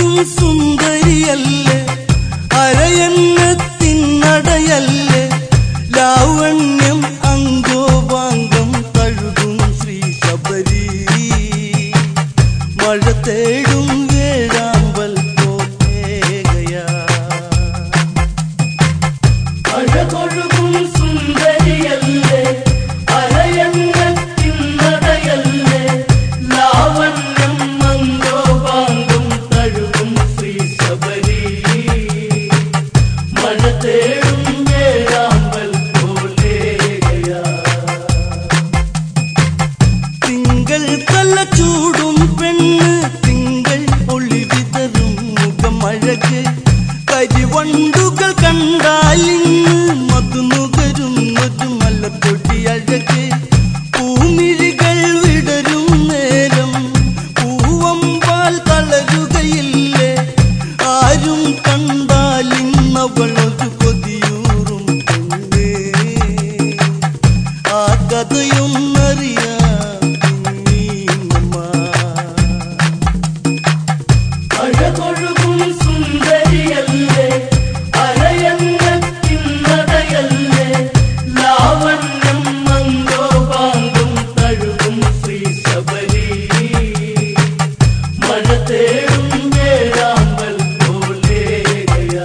സുന്ദരിയല്ലേ അരയന്നത്തിനടയല്ലേ ലാവണ്യം അങ്കോപാങ്കം തഴുകും ശ്രീ ശബരി മഴ തേടും വേഴാമ്പൽ പോകയാ അഴകൊഴുകും സുന്ദരിയല്ലേ അരയന്നത്തിനടയല്ലേ ലാവണ്യം മന്ദോപാങ്കം തഴുകും ശ്രീ ശബരി മഴ തേടും വേഴാമ്പൽ പോലെയാ തിങ്കൾ കല്ല ചൂടും പെണ്ണ് തിങ്കൾ ഒളി വിതറും മുഖം അഴക് കരിവണ്ടുകൾ കണ്ടാലിന്ന് മധുനുകരും ഒരു മലപ്പൊടി അഴക് പൂമിഴികൾ വിടരും നേരം പൂവമ്പാൽ തളരുകയില്ലേ ആരും കണ്ടാലിന്നവൾ ഒരു കൊതിയൂറും പെണ്ണേ ആ കഥയും അറിയാം നീങ്ങമ്മ. അഴകൊഴുകും സുന്ദരിയല്ലേ അരയന്നത്തിനടയല്ലേ ലാവണ്യം മന്ദോപാങ്കം തഴുകും ശ്രീ ശബരി മഴ തേടും വേഴാമ്പൽ പോലെയാ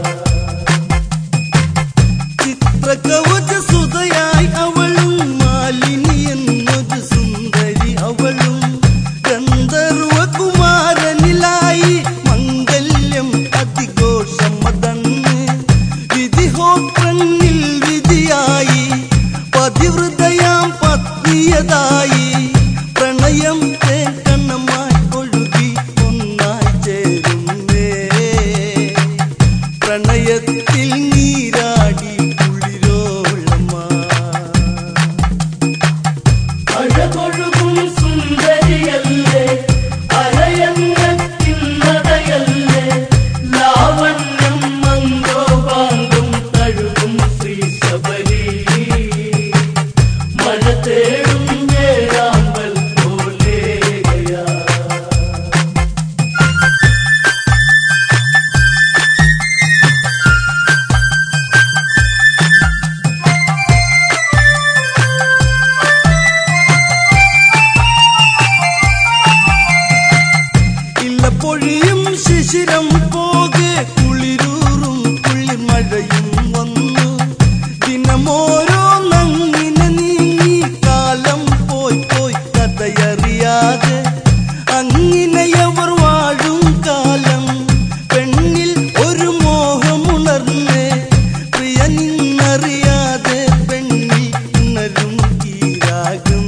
ചിത്രകവച സുതയായി അവളും മാലിനി എന്നൊരു സുന്ദരി അവളും ഗന്ധർവ കുമാരനിലായി മംഗല്യം അതിഘോഷമതന്ന് വിധിഹോത്രന്നിൽ വിധിയായി പതിവൃതയാം പത്നിയതായി പ്രണയം തേക്കണ്ണമായി ഒഴുകി ഒന്നായി ചേരുന്നേ പ്രണയത്തിൽ നീരാടി കുളിരോളമാ അഴകൊഴുകും സുന്ദരിയല്ലേ അരയന്നത്തിനടയല്ലേ ലാവണ്യം മന്ദോപാങ്കം തഴുകും ശ്രീ ശബരി മഴ തേടും വേഴാമ്പൽ പോലെയാ ഇല്ല പൊഴിയും ശിശിരം പോകെ കുളിരൂറും കുളിമഴയും വന്നു ദിനമോരോ നങ്ങിനെ നീങ്ങി കാലം പോയി പോയി കഥയറിയാതെ അങ്ങിനെയവർ വാഴും കാലം പെണ്ണിൽ ഒരു മോഹമുണർന്നേ പ്രിയ നിന്നറിയാതെ പെണ്ണിൽ ഉണരും ഈ രാഗം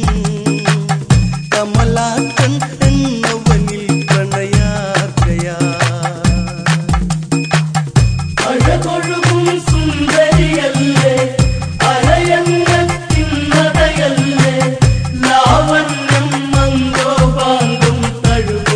കമലാക്കൻ എന്നവനിൽ പ്രണയാർക്കയാ അഴകൊഴുകും സുന്ദരിയല്ലേ അരയന്നത്തിനടയല്ലേ ലാവണ്യം മന്ദോപാങ്കം തഴുകും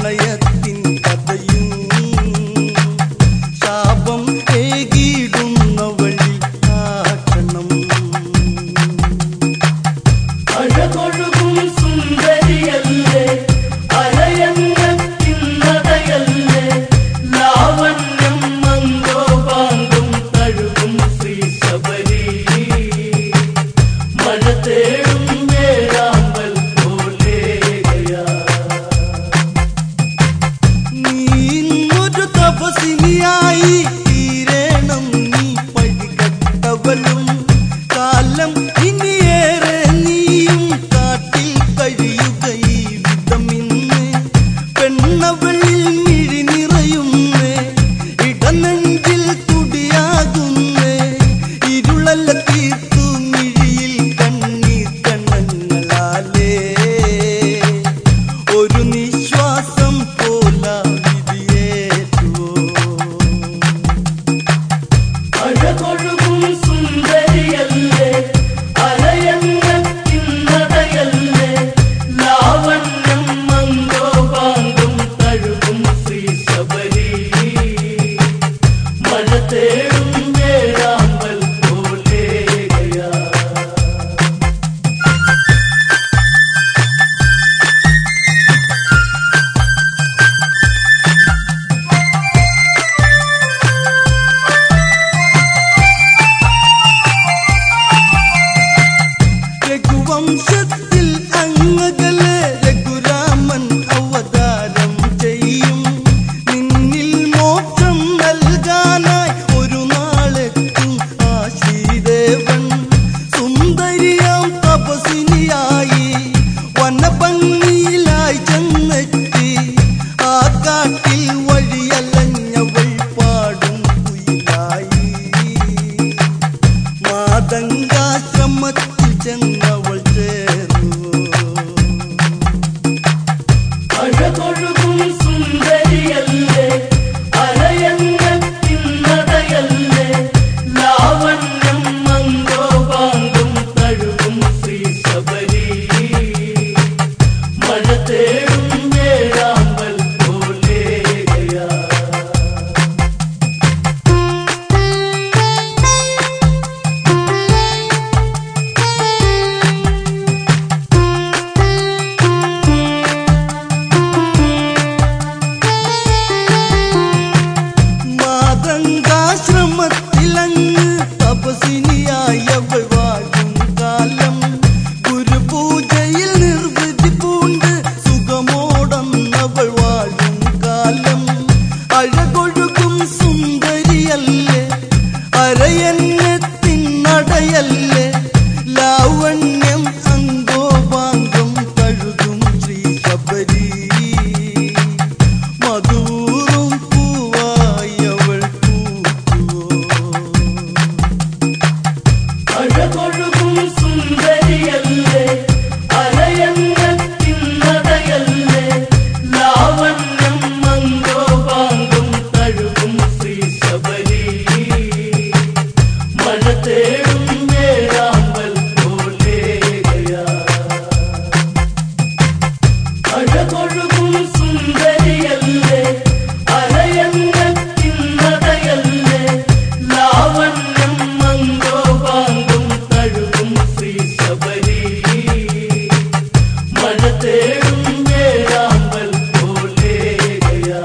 പ്രണയത്തിൻ കഥയും ശാപം ഏകിടുന്ന വഴി കാട്ടണം അഴകൊഴുകും സുന്ദരിയല്ലേ അലയങ്ങത്തിന്നതയല്ലേ ലാവണ്യം മങ്കോപാങ്കും തഴുകും ശ്രീ ശബരി മഴ തേടും വേഴാമ്പൽ പോലേകയാ നീ ഇന്നൊരു തപസിനിയായി തീരണം നീ പഴികട്ടവളും കാലം ഇനിയേറെ നീയും കാട്ടിൽ കഴിയുക ഈ വിധമിന്ന് പെണ്ണവളിൽ മിഴി നിറയുന്നേ ഇടനെഞ്ചിൽ തുടിയാകുന്നേ ഇരുളല്ല തീർത്തു മിഴിയിൽ കണ്ണീർ കണ്ണങ്ങളാലേ ഒരു നിശ്വാസം പോല വിധിയേറ്റുവോ അഴകൊഴുകും സുന്ദരിയല്ലേ അലയങ്ങത്തിന്നതയല്ലേ ലാവണ്യം മങ്കോപാങ്കും തഴുകും ശ്രീ ശബരി മഴ തേടും വേഴാമ്പൽ പോലേകയാ രഘുവംശത്തിൽ അങ്ങകലെ രഘുരാമൻ അവതാരം ചെയ്യും നിന്നിൽ മോക്ഷം നൽകാനായി ഒരു നാളെത്തും ആ ശ്രീദേവൻ സുന്ദരിയാം തപസിനിയായി വനഭംഗിയിലായി ചെന്നെത്തി ആ കാട്ടിൽ വഴിയലഞ്ഞവൾ പാടും കുയിലായി മാതങ്കാശ്രമത്തിൽ ചെന്നവൾ ചേർന്നു അഴകൊഴുകും സുന്ദരിയല്ലേ അലയങ്ങത്തിന്നതയല്ലേ ലാവണ്യം മങ്കോപാങ്കും തഴുകും ശ്രീ ശബരി മഴ തേടും വേഴാമ്പൽ പോലേകയാ മാതങ്കാശ്രമത്തിലങ്ങ് തപസിനിയായി അവൾ വാഴും കാലം ഗുരുപൂജയിൽ നിർവൃതി പൂണ്ട് സുഖമോടന്നവൾ വാഴും കാലം അഴകൊഴുകും സുന്ദരിയല്ലേ അരയന്നത്തിനടയല്ലേ ലാവണ്യം അങ്കോപാങ്കം കഴുകും ശ്രീ ശബരി മധുറും പൂവായി അവൾ പൂക്കുവോ അഴകൊഴുകും സുന്ദരിയല്ലേ അലയങ്ങത്തിന്നതയല്ലേ ലാവണ്യം മങ്കോപാങ്കും തഴുകും ശ്രീ ശബരി മഴ തേടും വേഴാമ്പൽ പോലേകയാ അഴകൊഴുകും സുന്ദരിയല്ലേ അലയങ്ങത്തിന്നതയല്ലേ ലാവണ്യം മങ്കോപാങ്കും തഴുകും ശ്രീ ശബരി മഴ തേടും വേഴാമ്പൽ പോലേകയാ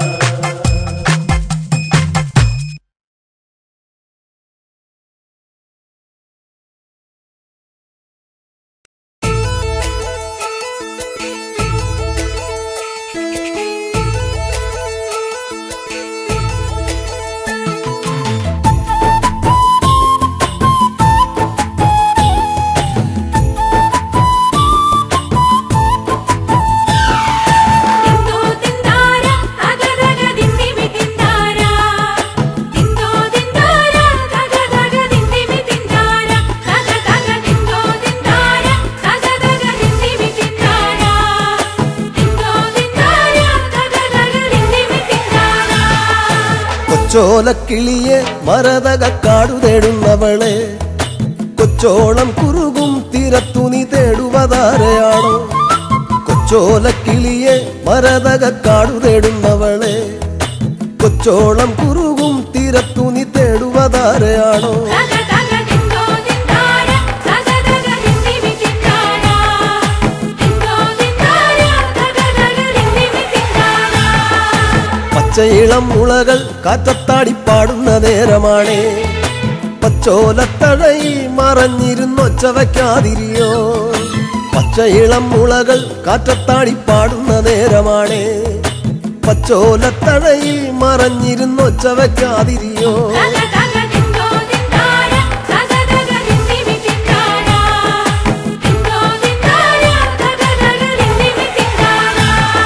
തിന്തോ തിന്താര തഗതഗ ദിന്ദിമി തിന്താര തിന്തോ തിന്താര തഗതഗ ദിന്ദിമി തിന്താര തഗതഗ തിന്തോ തിന്താര തഗതഗ ദിന്ദിമി തിന്താര തിന്തോ തിന്താര തഗതഗ ദിന്ദിമി തിന്താര കൊച്ചോലക്കിളിയെ മരതക കാടു തേടുന്നവളെ കൊച്ചോളം കുറുകും തീരത്തു നീ തേടുവതാരയാണോ കൊച്ച കൊച്ചോലക്കിളിയെ മരതക കാടു തേടുന്നവളെ കൊച്ചോളം കുറുകും തീരത്തു നീ തേടുവതാരയാണോ തക തക ദിന്തോ ദിന്താര തക തക ദിന്ദിമി ദിന്താര ദിന്തോ ദിന്താര തക തക ദിന്ദിമി ദിന്താര പച്ചയിളം മുളകൾ കാറ്റത്താടി പാടുന്ന നേരമാണേ പച്ചോലത്തഴയിൽ മറഞ്ഞിരുന്നൊച്ച വയ്ക്കാതിരിയോ പച്ചയിളം മുളകൾ കാറ്റത്താടി പാടുന്ന നേരമാണേ പച്ചോലത്തഴയിൽ മറഞ്ഞിരുന്നൊച്ച വയ്ക്കാതിരിയോ തക തക ദിന്തോ ദിന്താര തക തക ദിന്ദിമി ദിന്താര ദിന്തോ ദിന്താര തക തക ദിന്ദിമി ദിന്താര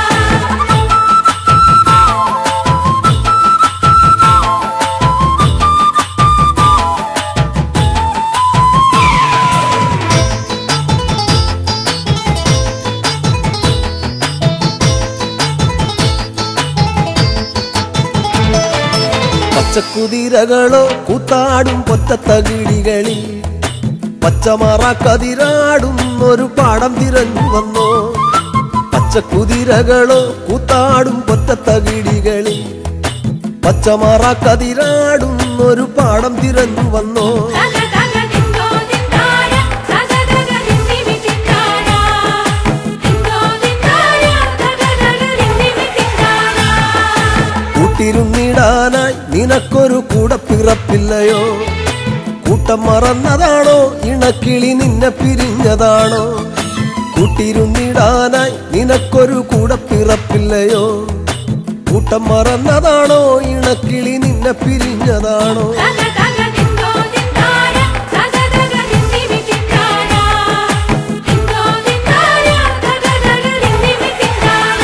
പച്ചക്കുതിരകളോ കൂത്താടും പൊറ്റത്തകിടികളിൽ പച്ചമറ കതിരാടും ഒരു പാടം തിരഞ്ഞു വന്നോ പച്ചക്കുതിരകളോ കൂത്താടും പൊറ്റത്തകിടികളിൽ പച്ചമറ കതിരാടും ഒരു പാടം തിരഞ്ഞു വന്നോ തക തക ദിന്തോ ദിന്താര തക തക ദിന്ദിമി ദിന്താര ദിന്തോ ദിന്താര തക തക ദിന്ദിമി ദിന്താര കൂട്ടിരുന്നിടാനായി നിനക്കൊരു കൂടെ പിറപ്പില്ലയോ കൂട്ടം മറന്നതാണോ ഇണക്കിളി നിന്നെ പിരിഞ്ഞതാണോ കൂട്ടിരുന്നിടാനായി നിനക്കൊരു കൂടെ പിറപ്പില്ലയോ കൂട്ടം മറന്നതാണോ ഇണക്കിളി നിന്നെ പിരിഞ്ഞതാണോ തക തക ദിന്തോ ദിന്താര തക തക ദിന്ദിമി ദിന്താര ദിന്തോ ദിന്താര തക തക ദിന്ദിമി ദിന്താര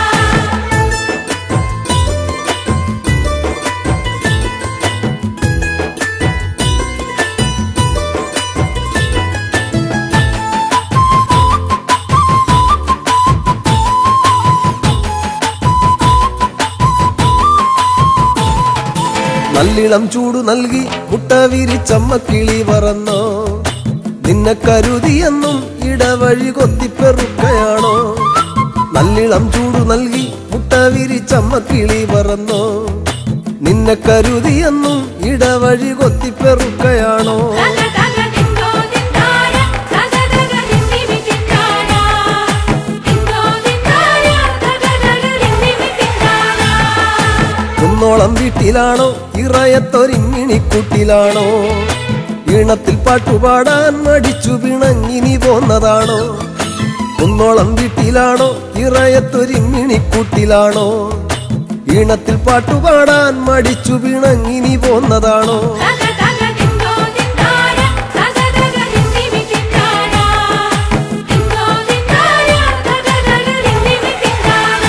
നല്ലിളം ചൂടു നൽകി മുട്ട വിരിച്ചമ്മ കിളി പറന്നോ നിന്നെ കരുതിയെന്നും ഇടവഴി കൊത്തിപ്പെറുക്കയാണോ നല്ലിളം ചൂടു നൽകി മുട്ട വിരിച്ചമ്മ കിളി പറന്നോ നിന്നെ കരുതിയെന്നും ഇടവഴി കൊത്തിപ്പെറുക്കയാണോ തക തക ദിന്തോ ദിന്താര തക തക ദിന്ദിമി ദിന്താര ദിന്തോ ദിന്താര തക തക ദിന്ദിമി ദിന്താര കുന്നോളം വീട്ടിലാണോ ഇറയത്തൊരിങ്ങിണിക്കൂട്ടിലാണോ ഈണത്തിൽ പാട്ടുപാടാൻ മടിച്ചു പിണങ്ങിനി പോന്നതാണോ കുന്നോളം വീട്ടിലാണോ ഇറയത്തൊരിങ്ങിണിക്കൂട്ടിലാണോ ഈണത്തിൽ പാട്ടുപാടാൻ മടിച്ചു പിണങ്ങിനി പോന്നതാണോ തക തക ദിന്തോ ദിന്താര തക തക ദിന്ദിമി ദിന്താര ദിന്തോ ദിന്താര തക തക ദിന്ദിമി ദിന്താര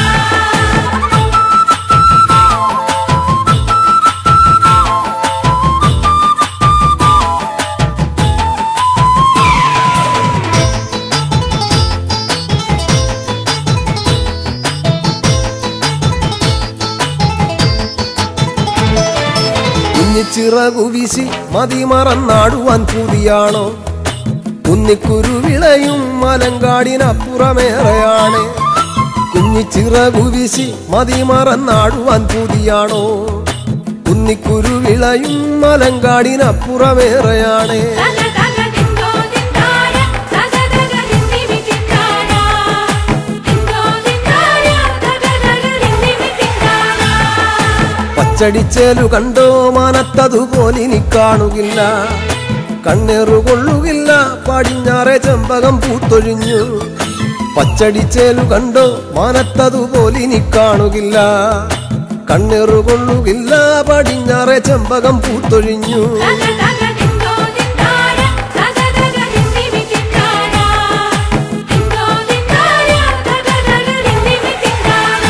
കുഞ്ഞിച്ചിറകു വീശി മതി മറന്നാടുവാൻ പൂതിയാണോ കുന്നിക്കുരുവിളയും മലങ്കാടിനപ്പുറമേറെയാണ് കുഞ്ഞിച്ചിറകു വീശി മതി മറന്നാടുവാൻ പൂതിയാണോ കുന്നിക്കുരുവിളയും മലങ്കാടിനപ്പുറമേറെയാണ് തക തക ദിന്തോ ദിന്താര തക തക ദിന്ദിമി ദിന്താര ദിന്തോ ദിന്താര തക തക ദിന്ദിമി ദിന്താര പച്ചടിച്ചേലു കണ്ടോ മാനത്തതുപോലിനി കാണുകില്ല കണ്ണേറു കൊള്ളുകില്ല പടിഞ്ഞാറെ ചെമ്പകം പൂത്തൊഴിഞ്ഞു പച്ചടിച്ചേലു കണ്ടോ മാനത്തതുപോലിനി കാണുകില്ല കണ്ണേറു കൊള്ളുകില്ല പടിഞ്ഞാറെ ചെമ്പകം പൂത്തൊഴിഞ്ഞു തക തക ദിന്തോ ദിന്താര തക തക ദിന്ദിമി ദിന്താര ദിന്തോ ദിന്താര തക തക ദിന്ദിമി ദിന്താര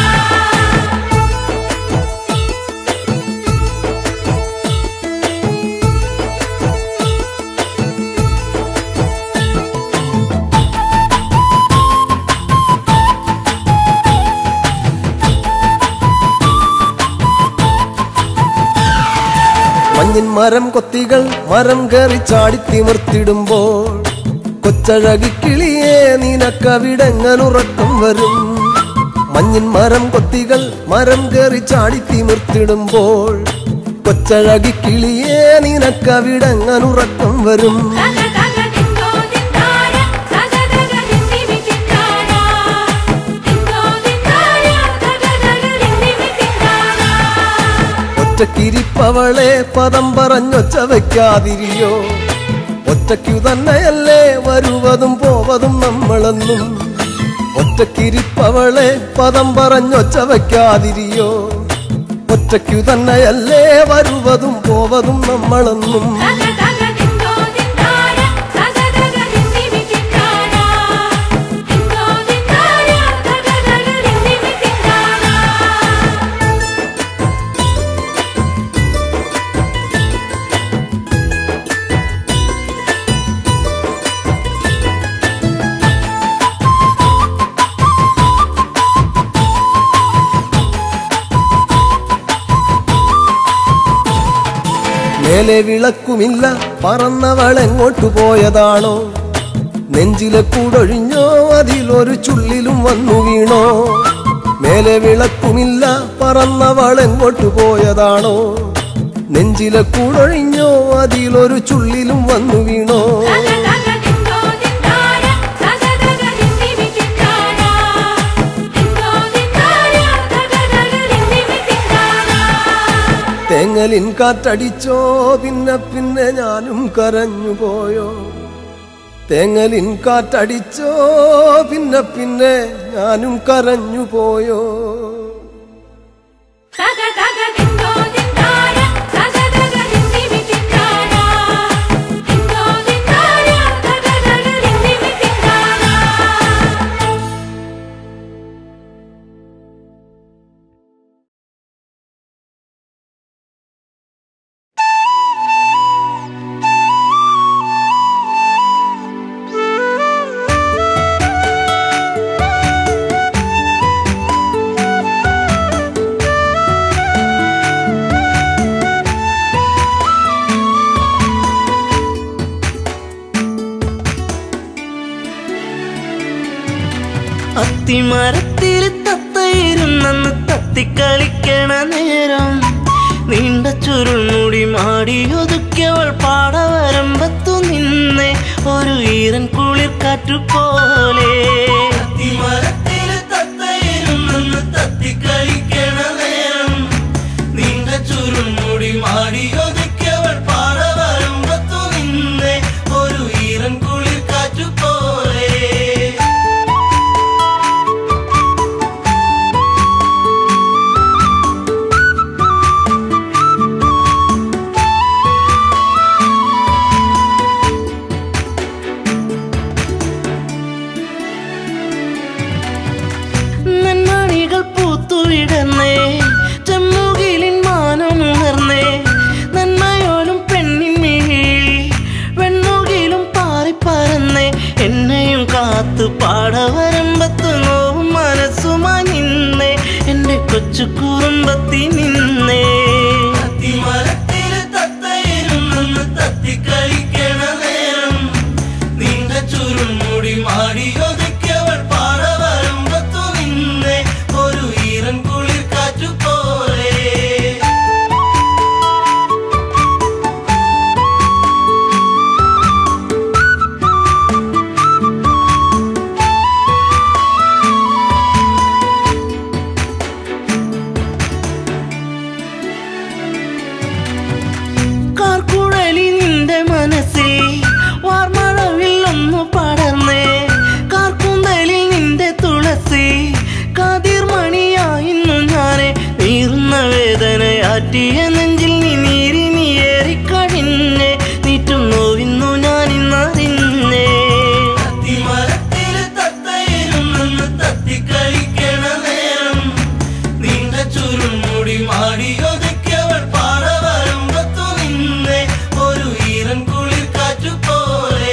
മഞ്ഞിൻ മരം കൊത്തികൾ മരം കയറി ചാടി തിമിർത്തിടുമ്പോൾ കൊച്ചഴകിക്കിളിയെ നിനക്കവിടെങ്ങനുറക്കം വരും മഞ്ഞിൻ മരം കൊത്തികൾ മരം കയറി ചാടി തിമിർത്തിടുമ്പോൾ കൊച്ചഴകിക്കിളിയെ നിനക്കവിടെങ്ങനുറക്കം വരും തക തക ദിന്തോ ദിന്താര തക തക ദിന്ദിമി തിന്താര ദിന്തോ ദിന്താര തക തക ദിന്ദിമി തിന്താര ഒറ്റക്കിരിപ്പവളെ പദം പറഞ്ഞൊച്ച വയ്ക്കാതിരിയോ ഒറ്റയ്ക്കു തന്നെയല്ലേ വരുവതും പോവതും നമ്മളെന്നും ഒറ്റക്കിരിപ്പവളെ പദം പറഞ്ഞൊച്ച വയ്ക്കാതിരിയോ ഒറ്റയ്ക്കു തന്നെയല്ലേ വരുവതും പോവതും നമ്മളെന്നും തക തക ദിന്തോ ദിന്താര തക തക ദിന്ദിമി തിന്താര ദിന്തോ ദിന്താര തക തക ദിന്ദിമി തിന്താര മേലെ വിളക്കുമില്ല പറന്നവൾ എങ്ങോട്ടു പോയതാണോ നെഞ്ചിലെ കൂടൊഴിഞ്ഞോ അതിലൊരു ചുള്ളിലും വന്നു വീണോ മേലെ വിളക്കുമില്ല പറന്നവൾ എങ്ങോട്ടു പോയതാണോ നെഞ്ചിലെ കൂടൊഴിഞ്ഞോ അതിലൊരു ചുള്ളിലും വന്നു വീണോ തക തക ദിന്തോ ദിന്താര തക തക ദിന്ദിമി തിന്താര ദിന്തോ ദിന്താര തക തക ദിന്ദിമി തിന്താര തേങ്ങലിൻ കാറ്റടിച്ചോ പിന്നെ പിന്നെ ഞാനും കരഞ്ഞു പോയോ തേങ്ങലിൻ കാറ്റടിച്ചോ പിന്നെ പിന്നെ ഞാനും കരഞ്ഞു പോയോ തക തക ദിന്തോ ദിന്താര തക തക ദിന്ദിമി തിന്താര ദിന്തോ ദിന്താര തക തക ദിന്ദിമി തിന്താര അത്തിമരത്തിൽ തത്തയിരുന്നെന്ന് തത്തിക്കളിക്കണ നേരം നീണ്ട ചുരുൾമുടി മാടിയൊതുക്കിയവൾ പാടവരമ്പത്തു നിന്നെ ഒരു ഈറൻ കുളിർ കാറ്റു പോലെ അത്തിമരത്തിൽ തത്തയിരുന്നെന്ന് തത്തിക്കളിക്കണ നേരം നീണ്ട ചുരുൾമുടി മാടിയൊതുക്കിയവൾ പാടവരമ്പത്തു നിന്നെ ഒരു ഈറൻ കുളിർ കാറ്റു പോലെ നന്മണികൾ പൂത്തുവിടന്നേ ചെമ്മുകിലിൻ മാനമുണർന്നേ നന്മയോലും പെണ്ണിൻ മിഴി വെണ്ണുകിലും പാറിപ്പറന്നേ എന്നെയും കാത്തു പാടവരമ്പത്ത് നോവും മനസ്സുമായി നിന്നേ എന്റെ കൊച്ചു കുറുമ്പത്തി നിന്നേ തത്തിക്കളിക്കണ നേരം നീണ്ട ചുരുൾമുടി മാടിയൊതുക്കിയവൾ പാടവരമ്പത്തു നിന്നെ ഒരു ഈറൻ കുളിർ കാറ്റു പോലെ കാർക്കുഴലി നിന്റെ മനസ്സിൽ വാർമഴവിൽ ഒന്ന് പടർന്നേ കാർക്കുന്തലിൽ നിന്റെ തുളസി കാതിർമണിയായിരുന്നു ഞാനെ നീറുന്ന വേദനയാറ്റിയ നെഞ്ചിൽ നീ നീരിനി ഏറിക്കഴിഞ്ഞേ നീറ്റും നോവിന്നു ഞാൻ ഇന്നറിഞ്ഞേ തത്തിക്കളിക്കണ നേരം നീണ്ട ചുരുൾമുടി മാടിയൊതുക്കിയവൾ പാടവരമ്പത്തു നിന്നെ ഒരു ഈറൻ കുളിർ കാറ്റു പോലെ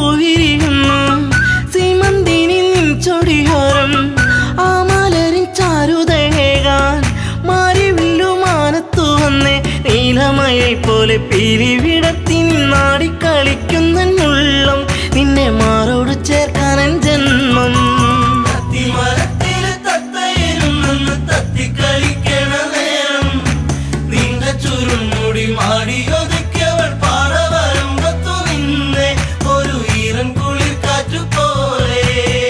പൂവിരിയുന്നു സീമന്തിനി നിൻ ചൊടിയോരം ആ മലരിൻ ചാരുതയേകാൻ മാറിവില്ലു മാനത്തു വന്നേ നീലമയിൽ പോലെ പിരിവിടത്തി നിന്നാടിക്കളിക്കുന്നുള്ളം നിന്നെ മാറോട് ചേർക്കാനൻ ജന്മം തത്തിമരത്തില് തത്തയിരുന്നെന്ന് തത്തിക്കളിക്കണ നേരം നീണ്ട ചുരുൾമുടി മാടിയൊതുക്കിയവൾ പാടവരമ്പത്തു നിന്നെ ഒരു ഈറൻ കുളിർ കാറ്റുപോലെ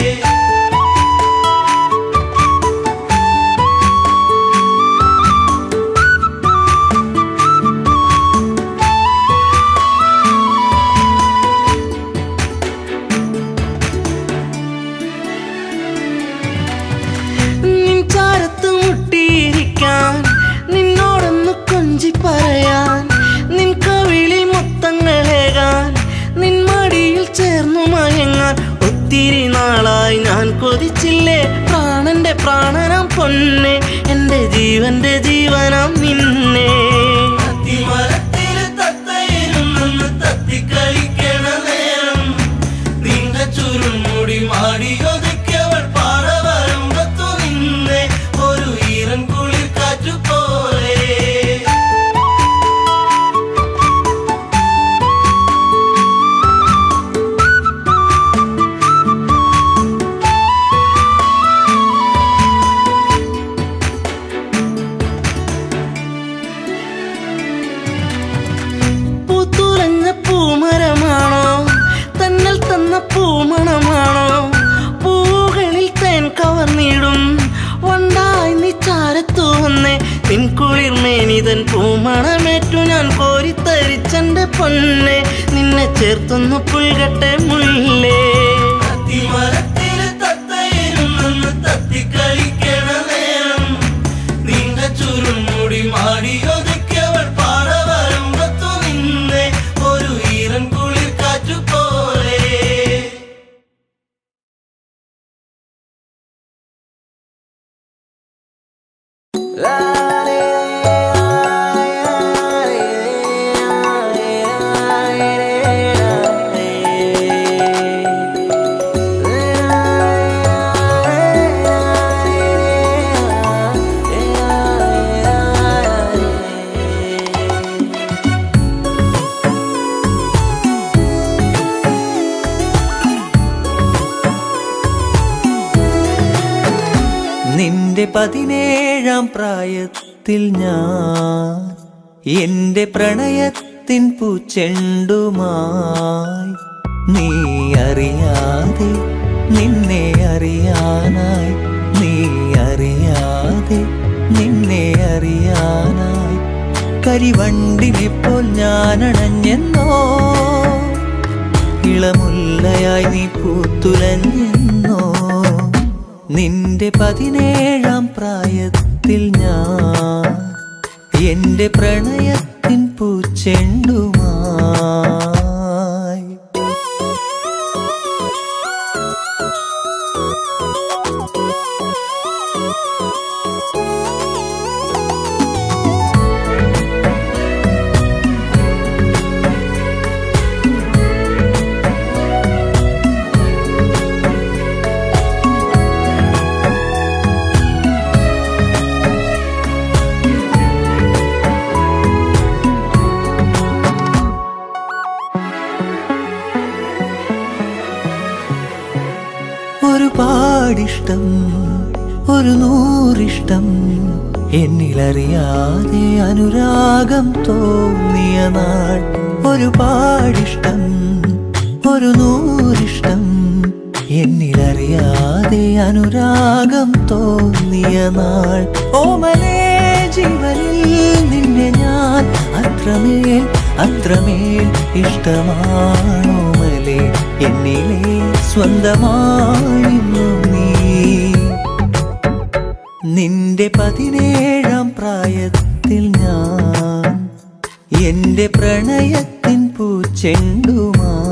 നിൻ ചാരത്ത് മുട്ടിയിരിക്കാൻ നിന്നോടൊന്ന് കൊഞ്ചി പറയാൻ നിൻ കവിളിൽ മുത്തങ്ങളേകാൻ നിൻ മടിയിൽ ചേർന്നു മയങ്ങാൻ ഒത്തിരി നാളായി ഞാൻ കൊതിച്ചില്ലേ പ്രാണന്റെ പ്രാണനാം പൊന്നെ എന്റെ ജീവന്റെ ജീവനാം നിന്നെ തത്തിമരത്തില് തത്തയിരുന്നെന്ന് തത്തിക്കളിക്കണ നേരം നീണ്ട ചുരുൾമുടി മാടിയൊതുക്കിയവൾ പാടവരമ്പത്തു നിന്നെ ഒരു ഈറൻ കുളിർ കാറ്റുപോലെ പൂത്തുലഞ്ഞ പൂമരമാണോ തന്നൽ തന്ന പൂമണമാണോ പൂകളിൽ തേൻ കവർന്നിടും വണ്ടായി നീ ചാരത്തു വന്നേ നിൻ കുളിർമേനിതൻ പൂമണമേറ്റു ഞാൻ കോരിത്തരിച്ചെന്റെ പൊന്നെ നിന്നെ ചേർത്തൊന്നു പുൽകട്ടെ മുല്ലേ തത്തിമരത്തില് തത്തയിരുന്നെന്ന് തത്തിക്കളിക്കണ നേരം നീണ്ട ചുരുൾമുടി മാടിയൊതുക്കിയവൾ പാടവരമ്പത്തു നിന്നെ ഒരു ഈറൻ കുളിർ കാറ്റുപോലെ നിന്റെ പതിനേഴാം പ്രായത്തിൽ ഞാൻ എന്റെ പ്രണയത്തിൻ പൂച്ചെണ്ടുമായി നീ അറിയാതെ നിന്നെ അറിയാനായി നീ അറിയാതെ നിന്നെ അറിയാനായി കരിവണ്ടിനെ പോൽ ഞാൻ അണഞ്ഞെന്നോ ഇളമുല്ലയായി നീ പൂത്തുലഞ്ഞെന്നോ നിന്റെ പതിനേഴാം പ്രായത്തിൽ ഞാൻ എന്റെ പ്രണയത്തിൻ പൂച്ചെണ്ടുമായി ഒരുപാടിഷ്ടം ഒരു നൂറിഷ്ടം എന്നിലറിയാതെ അനുരാഗം തോന്നിയ നാൾ ഒരുപാടിഷ്ടം ഒരു നൂറിഷ്ടം എന്നിലറിയാതെ അനുരാഗം തോന്നിയ നാൾ ഓമലേ ജീവനിൽ നിന്നെ ഞാൻ അത്രമേൽ അത്രമേൽ ഇഷ്ടമാണോമലേ എന്നിലെ സ്വന്തമായിരുന്നു നീ നിന്റെ പതിനേഴാം പ്രായത്തിൽ ഞാൻ എന്റെ പ്രണയത്തിൻ പൂച്ചെണ്ടുമായി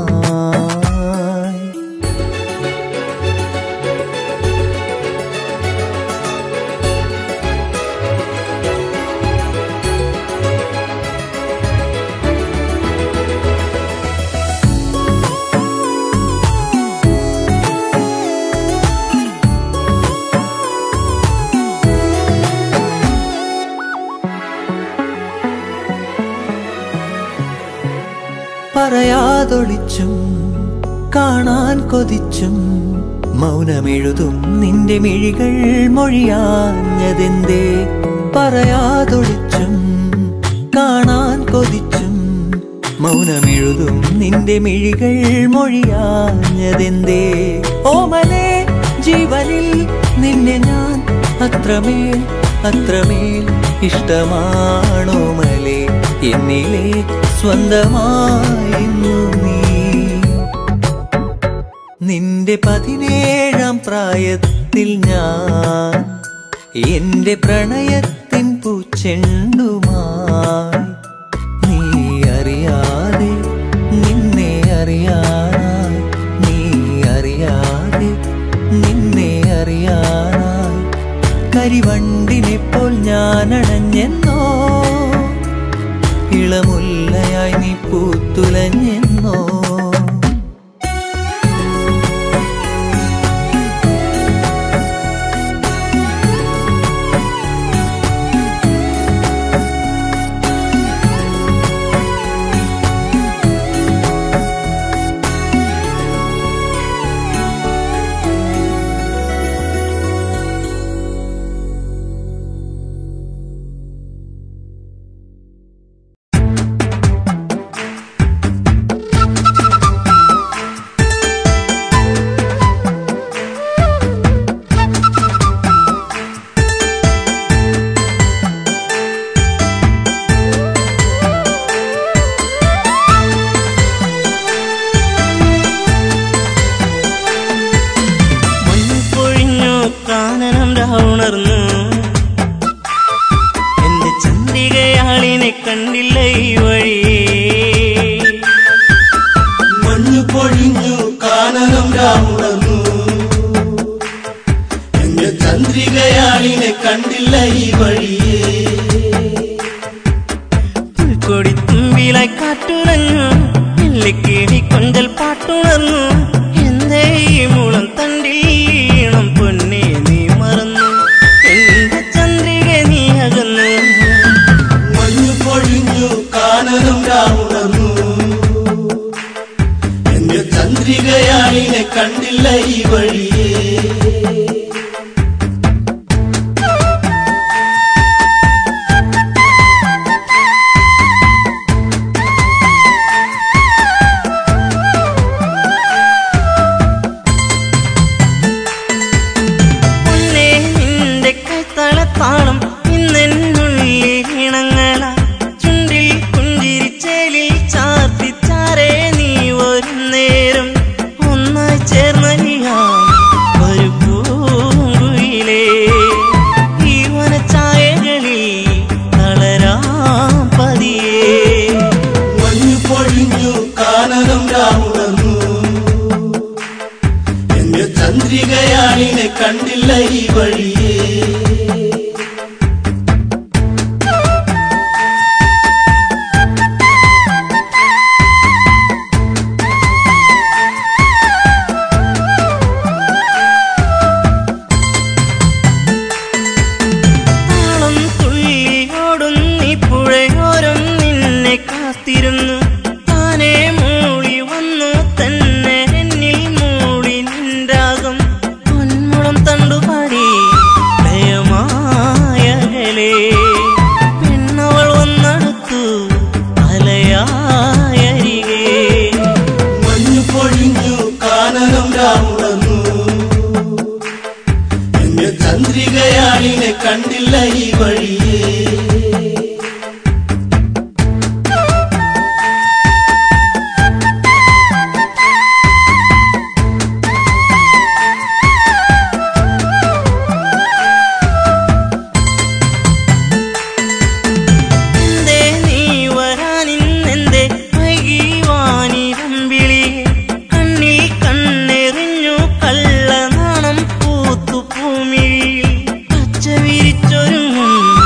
പറയാതൊളിച്ചും കാണാൻ കൊതിച്ചും മൗനമെഴുതും നിന്റെ മിഴികൾ മൊഴിയാഞ്ഞതെന്തേ പറയാതൊളിച്ചും കാണാൻ കൊതിച്ചും മൗനമെഴുതും നിന്റെ മിഴികൾ മൊഴിയാഞ്ഞതെന്തേ ഓമലേ ജീവനിൽ നിന്നെ ഞാൻ അത്രമേൽ അത്രമേൽ ഇഷ്ടമാണോമലേ എന്നിലെ സ്വന്തമായിരുന്നു നീ നിന്റെ പതിനേഴാം പ്രായത്തിൽ ഞാൻ എന്റെ പ്രണയത്തിൻ പൂച്ചെണ്ടുമായി നീ അറിയാതെ നിന്നെ അറിയാനായി നീ അറിയാതെ നിന്നെ അറിയാനായി കരിവണ്ടിനെ പോൽ ഞാൻ അണഞ്ഞെന്നോ ഇളമുല്ലയായി നീ പൂത്തുലഞ്ഞെന്നോ പൊഴിഞ്ഞു കാനനം ഉണർന്നു എന്റെ ചന്ദ്രികയാളിനെ കണ്ടില്ല ഈ വഴി മഞ്ഞു പൊഴിഞ്ഞു കാനനം രാമുണർന്നു എന്റെ ചന്ദ്രികയാളിനെ കണ്ടില്ല ഈ വഴിയേ പുൽക്കൊടി തുമ്പിലായി കാറ്റുലഞ്ഞു എല്ലിക്കിടി കൊഞ്ചൽ പാട്ടുണർന്നു എന്തേ ഈ മുളം തണ്ടിൽ ഈണം പൊന്നെ നീ മറന്നു എന്റെ ചന്ദ്രിക നീ അകന്നു മഞ്ഞു പൊഴിഞ്ഞു കാനനം രാമുണർന്നു എന്റെ ചന്ദ്രികയാളിനെ കണ്ടില്ല ഈ വഴിയേ പൊന്നേ നിന്റെ കൈത്തളത്താളം ഇന്നെന്നുള്ളിൽ ഇണങ്ങള ചുണ്ടിൽ പുഞ്ചിരിച്ചേലിൽ ചാർത്തി ചാരേ നീ വരും നേരം ഒന്നായി ചേർന്നലിയാം ഒരു പൂങ്കുയിലേ ഈ വനച്ചായകളിൽ തളരാം പതിയേ മഞ്ഞു പൊഴിഞ്ഞു കാനനം രാമുണർന്നു എന്റെ ചന്ദ്രികയാളിനെ കണ്ടില്ല ഈ വഴിയേ താളം തുള്ളിയോടുന്നി പുഴയോരം നിന്നെ കാത്തിരുന്നു താനെ മൂളി വന്നു തന്നെ എന്നിൽ മൂളി നിൻരാഗം പൊന്മുളം തണ്ടുപാടി ലയമായകലേ പെണ്ണവൾ വന്നടുത്തു അലയായരികേ മഞ്ഞു പൊഴിഞ്ഞു കാനനം രാമുണർന്നു എന്റെ ചന്ദ്രികയാളിനെ കണ്ടില്ല ഈ വഴിയേ എന്തേ നീ വരാനിന്നെന്തേ വൈകി വാനിരമ്പിളി കണ്ണിൽ കണ്ണെറിഞ്ഞു കള്ള നാണം പൂത്തു ഭൂമിയിൽ പച്ച വിരിച്ചൊരുങ്ങും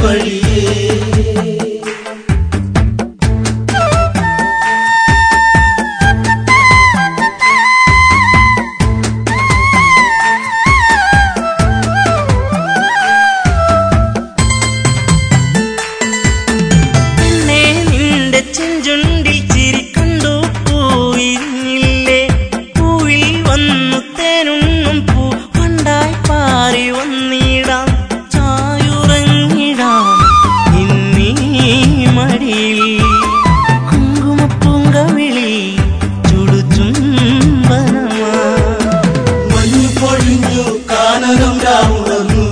വഴിയേ പെണ്ണേ നിന്റെ ചെഞ്ചുണ്ടിൽ ചിരി കണ്ടു പൂവിരിഞ്ഞില്ലേ പൂവിൽ വന്നു തേനുണ്ണും പൂ പണ്ടായി പാറി വന്നിടാം ചായുറങ്ങിടാം ഇന്നീ മടിയിൽ കുങ്കുമപ്പൂങ്കവിളി ചുടുചുംബനമാ മഞ്ഞു പൊഴിഞ്ഞു കാനകം രാമുണർന്നു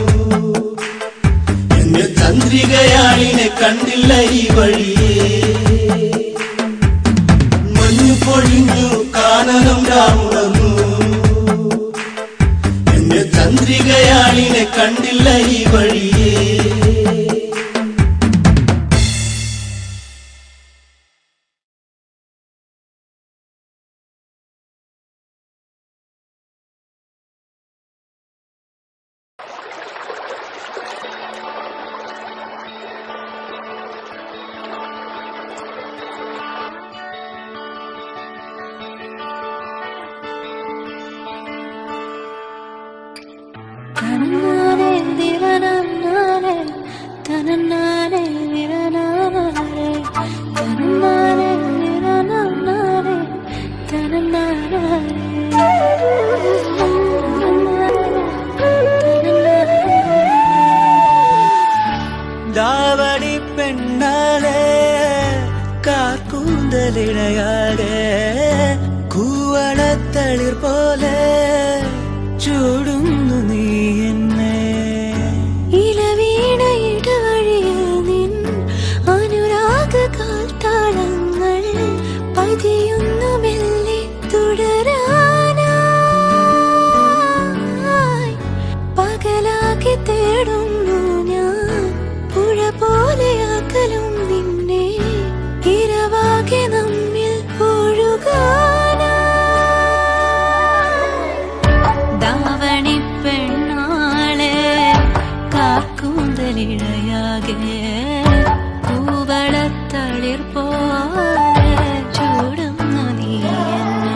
എന്റെ ചന്ദ്രികയാളിനെ കണ്ടില്ല ഈ വഴിയേ മഞ്ഞു പൊഴിഞ്ഞു കാനകം രാമുണർന്നു എന്റെ ചന്ദ്രികയാളിനെ കണ്ടില്ല ഈ വഴിയേ തനനാനേ ദിനനാനേ തനനാനേ ദിനനാനേ തനനാനേ ദിനനാനേ ദാവടി പെണ്ണാലെ കാക്കൂന്തലിണയാകെ കൂവളത്തളിർ പോലെ ചൂടുന്നു നീ എന്നെ ഇലവീണയിടവഴിയിൽ നിൻ അനുരാഗ കാൽത്താളങ്ങൾ പതിയുന്നു മെല്ലെ തുടരാനായി പകലാക്കി തേടുന്നു ഞാൻ പുഴ പോലെ അകലും നിന്നെ ഇരവാകെ നമ്മിൽ ഒഴുകാനായി ദാവണി പെണ്ണാളെ കാക്കൂന്തലിഴയാകെ കൂവളത്തളിർ പോലെ ചൂടുന്നു നീ എന്നെ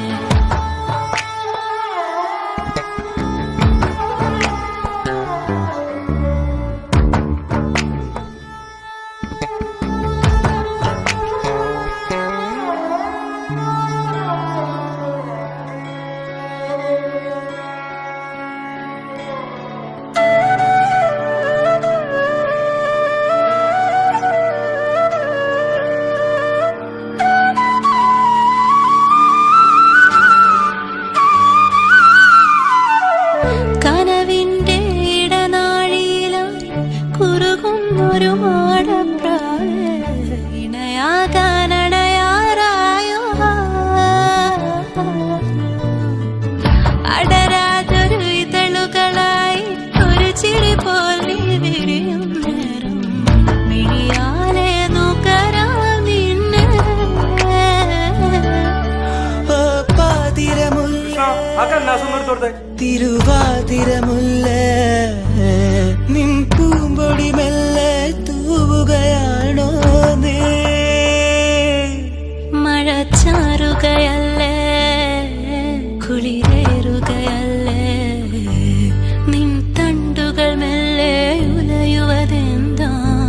കനവിന്റെ ഇടനാഴിയിലായി കുറുകുന്നൊരു മാടപ്രായ ഇണയാകാനടയാറായോ അടരാതൊരു ഇതളുകളായി ഒരു ചിരി പോലെ വിരിയും നേരം മിഴിയാലെ നുകരാം നിന്നെ ഓ പാതിരമുല്ല തിരുവാതിരമുല്ല നിൻ പൂമ്പൊടി മെല്ലെ തൂവുകയാണോ നീ മഴച്ചാറുകയല്ലേ കുളിരേറുകയല്ലേ നിൻ തണ്ടുകൾ മെല്ലെ ഉലയുവതെന്താ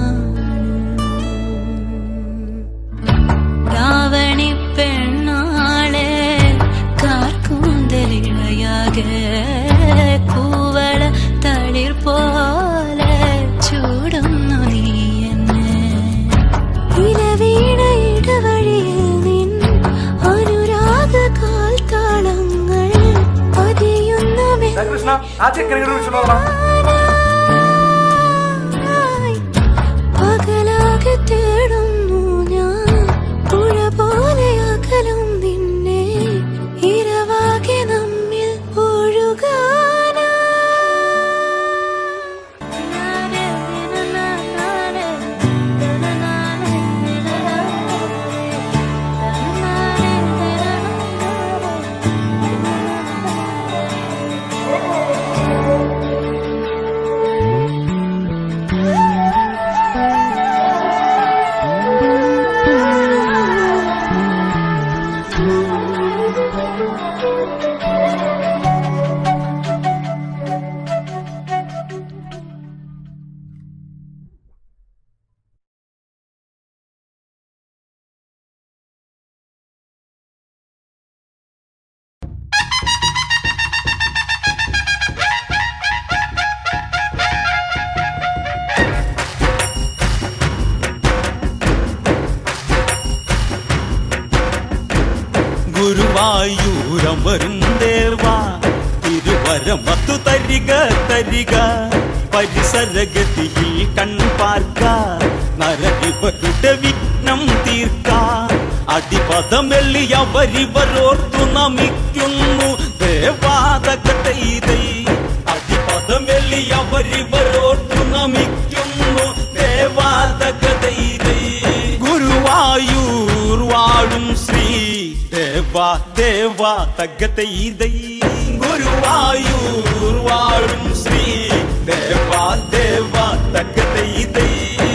രാവണി പെണ്ണാളെ കാർക്കൂന്തലിഴയാകെ കൂവള തളിർ പോലെ ചൂടുന്നു നീ എന്നെ ഇലവീണ ഇടവഴിയിൽ നിൻ അനുരാഗ കാൽത്താളങ്ങൾ പതിയുന്ന കൃഷ്ണ ആ ചെക്കനെ വിളിച്ചോളാം മെല്ലായി പകലാകെ തേടുന്നു ഞാൻ പുഴ പോലെ അകലും നിന്നെ ഇരവാകെ നമ്മിൽ ഒഴുകാനാ ഗുരുവായൂരമരും ദേവാ തിരുവരമത്തു തരിക തരിക പരിസരഗതിയിൽ കൺപാർക്ക നരകിവരുടെ വിഘ്നം തീർക്ക അടിപദമെള്ളിയവരിവരോർത്തു നമിക്കുന്നു ദേവാതകതൈതൈ അടിപദമെള്ളിയവരിവരോർത്തു നമിക്കുന്നു ദേവാതകതൈതൈ ഗുരുവായൂർ വാഴും ശ്രീ ദേവാ ദേവാ തകതൈതൈ ഗുരുവായൂർ വാഴും ശ്രീ ദേവാ ദേവാ തകതൈതൈ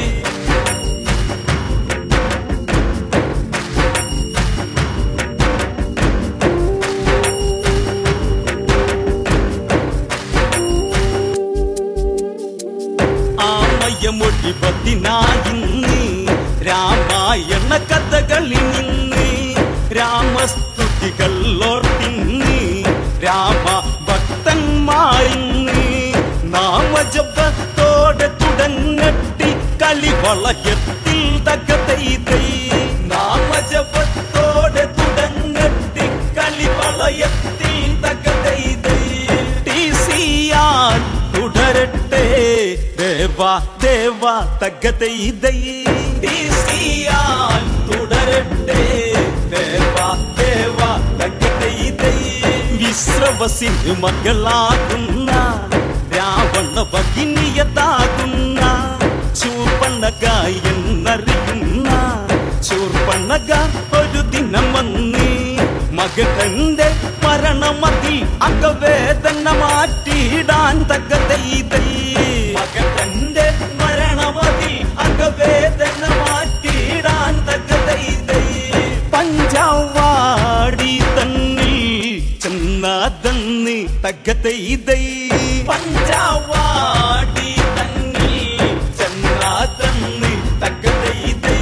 ആമയമൊഴിപത്തിനായിന്ന് രാമായണ കഥകളിൽ നിന്ന് രാമസ്തുതികൾ ഓർത്തിന്ന് രാമ ഭക്തന്മാരിന്ന് നാമജപത്തോടെ തുടങ്ങട്ടി കളിവളയത്തിൽ തകതൈതൈ നാമജപത്തോടെ തുടങ്ങട്ടി കളിവളയത്തിൽ തകതൈതൈ ടി സിയാൻ തുടരട്ടെ ദേവാ ദേവാ തകതൈതൈ ടി സിയാൻ തുടരട്ടെ ദേവാ ദേവാ തകതൈതൈ വിശ്രവസിന് മകളാകുന്ന രാവണ ഭഗിനിയതാകുന്ന ചൂർപ്പണക എന്നറിയുന്ന ചൂർപ്പണക ഒരു ദിനം വന്നേ മകന്റെ മരണമതിൽ അകവേദന മാറ്റിയിടാൻ തകതൈതൈ മകന്റെ മരണമതിൽ അകവേദന മാറ്റിയിടാൻ തകതൈതൈ പഞ്ചാവാടി തന്നിൽ ചെന്നാതന്ന് തകതൈതൈ പഞ്ചാവാടി തന്നിൽ ചെന്നാതന്ന് തകതൈതൈ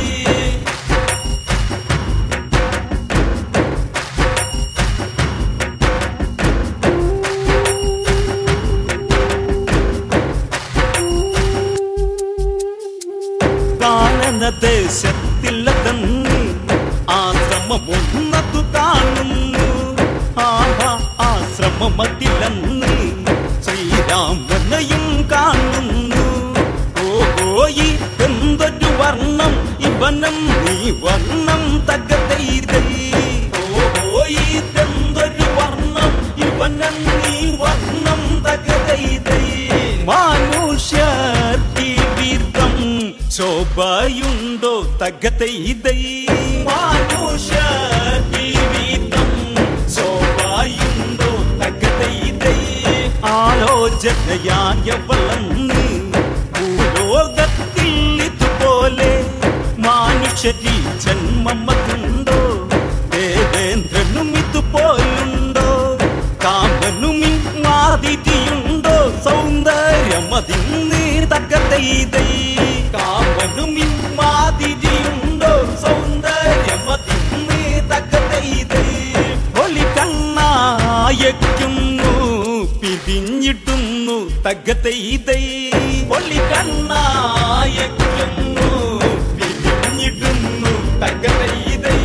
കാനനദേശത്തില്ലതെന്ന് ആശ്രമമൊന്നതു കാണുന്നു ആഹാ ആശ്രമമതിലെന്ന് ശ്രീരാമനെയും കാണുന്നു ഓഹോയി എന്തൊരു വർണ്ണം ഇവനം നീ വർണ്ണം തകതൈതൈ ഓഹോയി എന്തൊരു വർണ്ണം ഇവനം നീ വർണ്ണം തകതൈതൈ മാനുഷ്യർ ജീവിതം ശോഭയുണ്ടോ തകതൈതൈ മാനുഷ്യർ ജീവിതം ശോഭയുണ്ടോ തകതൈതൈ ആലോചനയായ വളർന്ന് ഭൂലോകത്തിൽ ഇതുപോലെ മാനുഷ്യരി ജന്മമതുണ്ടോ ദേവേന്ദ്രനും ഇതുപോലുണ്ടോ കാമനും മാതിരിയുണ്ടോ സൗന്ദര്യമതിന്ന് തകതൈതൈ കാമനും മാതിരിയുണ്ടോ സൗന്ദര്യമതിന്ന് തകതൈതൈ ഒലി കണ്ണായക്കുന്നു പിരിഞ്ഞിട്ടുന്നു തകതൈതൈ ഒലി കണ്ണായക്കുന്നു പിരിഞ്ഞിട്ടുന്നു തകതൈതൈ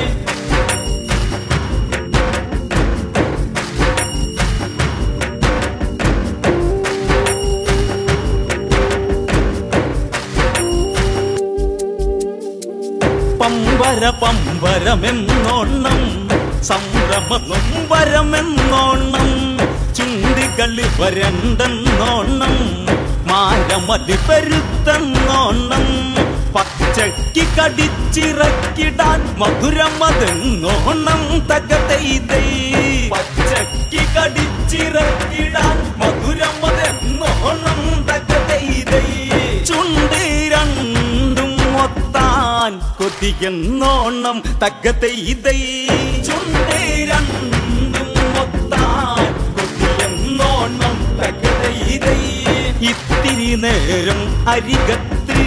പമ്പര പമ്പരമെന്നോണം സംഭ്രമ നൊമ്പരമെന്നോണം ചുണ്ടികളി വരണ്ടെന്നോണം മാരമതി പെരുത്തെന്നോണം പച്ചയ്ക്ക് കടിച്ചിറക്കിടാൻ മധുരമതെന്നോണം തകതൈതൈ പച്ചയ്ക്ക് കടിച്ചിറക്കിടാൻ മധുരമതെന്നോണം തകതൈതൈ ചുണ്ട് രണ്ടും ഒത്താൻ കൊതിയെന്നോണം തകതൈതൈ ചുണ്ട് രണ്ടും ഒത്താൻ കൊതിയെന്നോണം തകതൈതൈ ഇത്തിരി നേരം അരികത്ത്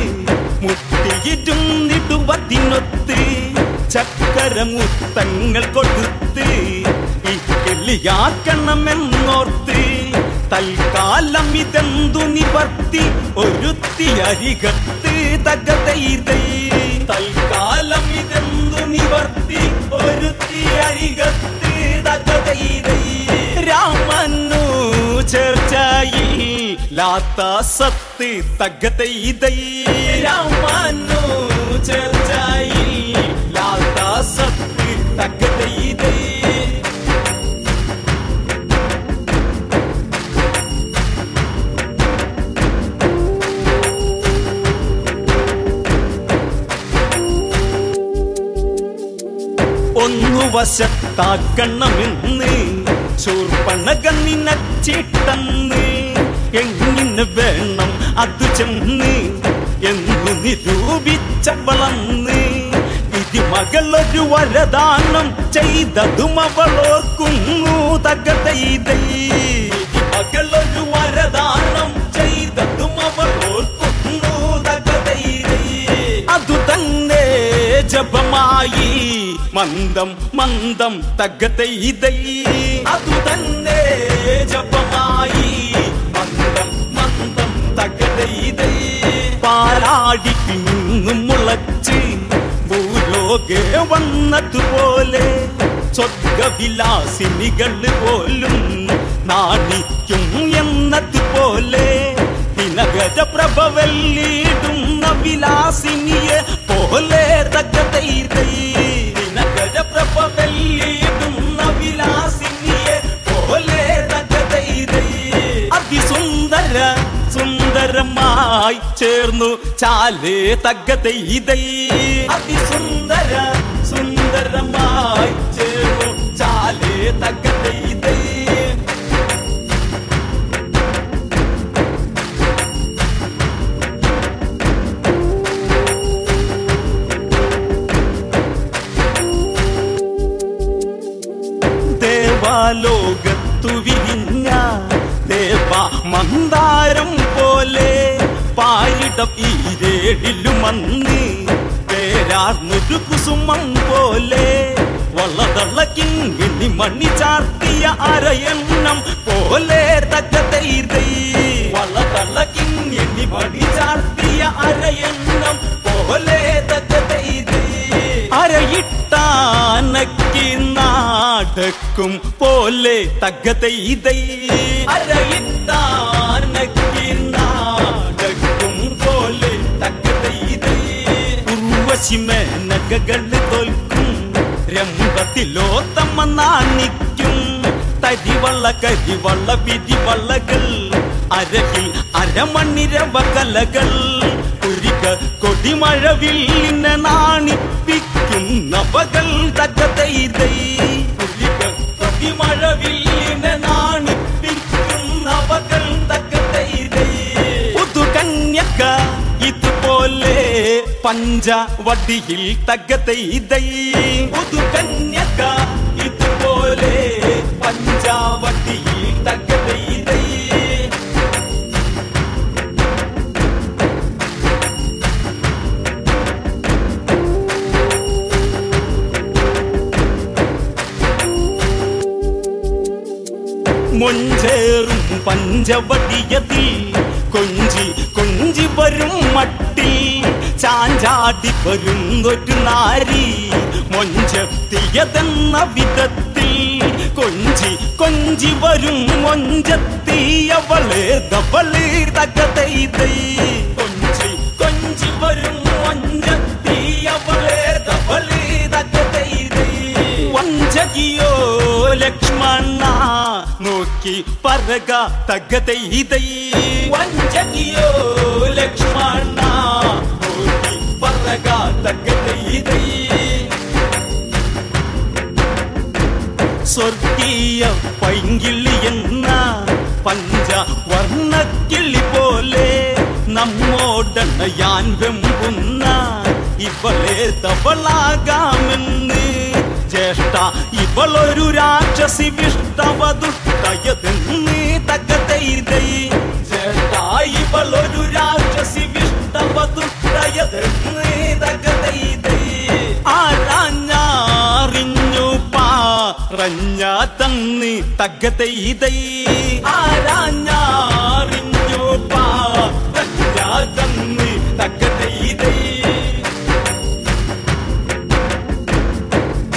മുട്ടിയിരുന്നിടുവതിനൊത്ത് ചക്കരമുത്തങ്ങൾ കൊടുത്ത് ഈ കിളിയാക്കണമെന്നോർത്ത് തൽക്കാലം ഇതെന്തു നിവർത്തി ഒരുത്തി അരികത്ത് തകതൈതൈ തൽക്കാലം ഇതെന്തു നിവർത്തി ഒരുത്തി ഒരുത്തി അരികത്ത് തകതൈതൈ രാമനു ചേർച്ചയിൽ ലാത്ത സത്ത് തകതൈതൈ രാമനു ചേർച്ചയിൽ ലാത്ത സത്ത് തകതൈതൈ ഒന്നു വശത്താക്കണമെന്ന് ചൂർപ്പണക നിനച്ചിട്ടെന്ന് എങ്ങനെ വേണം അത് ചെന്ന് എന്നു നിരൂപിച്ചവളന്ന് വിധി മകളൊരു വരദാനം ചെയ്തതും അവളോർക്കുന്നു തകതൈതൈ വിധി മകളൊരു വരദാനം ചെയ്തതും അവളോർക്കുന്നു തകതൈതൈ അതു തന്നെ ജപമായി മന്ദം മന്ദം തകതൈതൈ അതു തന്നെ ജപമായി മന്ദം മന്ദം തകതൈതൈ പാലാടി പിന്നും മുളച്ച് ഭൂലോകെ വന്നതുപോലെ സ്വർഗവിലാസിനികൾ പോലും നാണിക്കും എന്നതുപോലെ ദിനകര പ്രഭവല്ലിടുന്ന വിലാസിനിയെ പോലെ തകതൈതൈ ദിനകര പ്രഭവല്ലിടുന്ന വിലാസിനിയെ പോലെ തകതൈതൈ അതിസുന്ദര സുന്ദരമായി ചേർന്നു ചാലേ തകതൈതൈ അതിസുന്ദര സുന്ദരമായി ചേർന്നു ചാലേ തകതൈതൈ ദേവാലോകത്തു വിരിഞ്ഞ ദേവ മന്ദാരം പോലെ പാരിടം ഈരേഴിലുമന്ന് പേരാർന്നൊരു കുസുമം പോലെ വളതള്ള കിങ്ങിണി മണി ചാർത്തിയ അരയണ്ണം പോലെ തക്കതൈതൈ വളതള്ള കിങ്ങിണി മണി ചാർത്തിയ അരയണ്ണം പോലെ തക്കതൈതൈ അരയിട്ടാനക്കി നാടക്കും പോലെ തകതൈതൈ അരയിട്ടാനക്കി നാടക്കും പോലെ തകതൈതൈ ഉർവശിമേനകൾ തോൽക്കും രംഗത്തിലോത്തമ്മ നാണിക്കും തരിവള്ള കരിവള്ള പിരിവള്ളകൾ അരകിൽ അരമണിരവ കലകൾ കുരിക കൊടിമഴവില്ലിന നാണിപ്പിക്കുന്നവകൾ തകതൈതൈ കുരിക കൊടിമഴവില്ലിന നാണിപ്പിക്കുന്നവകൾ തകതൈതൈ പുതുകന്യക ഇതുപോലെ പഞ്ചവടിയിൽ തകതൈതൈ പുതുകന്യക ഇതുപോലെ പഞ്ചവടിയിൽ തകതൈതൈ മൊഞ്ചേറും പഞ്ചവടിയതിൽ കൊഞ്ചി കൊഞ്ചി വരും മട്ടിൽ ചാഞ്ചാടി വരുന്നൊരു നാരി മൊഞ്ചെത്തിയതെന്ന വിധത്തിൽ കൊഞ്ചി കൊഞ്ചി വരും മൊഞ്ചെത്തിയവള് ദവള് തകതൈതൈ കൊഞ്ചി കൊഞ്ചി വരും മൊഞ്ചെത്തിയവള് ദവള് തകതൈതൈ വഞ്ചകിയോ ലക്ഷ്മണ നോക്കി പറക തകതൈതൈ വഞ്ചകിയോ ലക്ഷ്മണ നോക്കി പറക തകതൈതൈ സ്വർഗീയ പൈങ്കിളി എന്ന പഞ്ചവർണ്ണക്കിളി പോലെ നമ്മോടണയാൻ വെമ്പുന്ന ഇവളെ തവളാകാമെന്ന് ജ്യേഷ്ഠ ഇവളൊരു രാക്ഷസി വിഷ്ടവതുഷ്ടയതെന്ന് തകതൈതൈ ജ്യേഷ്ഠ ഇവളൊരു രാക്ഷസി വിഷ്ടവതുഷ്ടയതെന്ന് തകതൈതൈ ആരാഞ്ഞാറിഞ്ഞു പാറഞ്ഞ തന്നി തകതൈതൈ ആരാഞ്ഞാറിഞ്ഞു പാറഞ്ഞ തന്നി തകതൈതൈ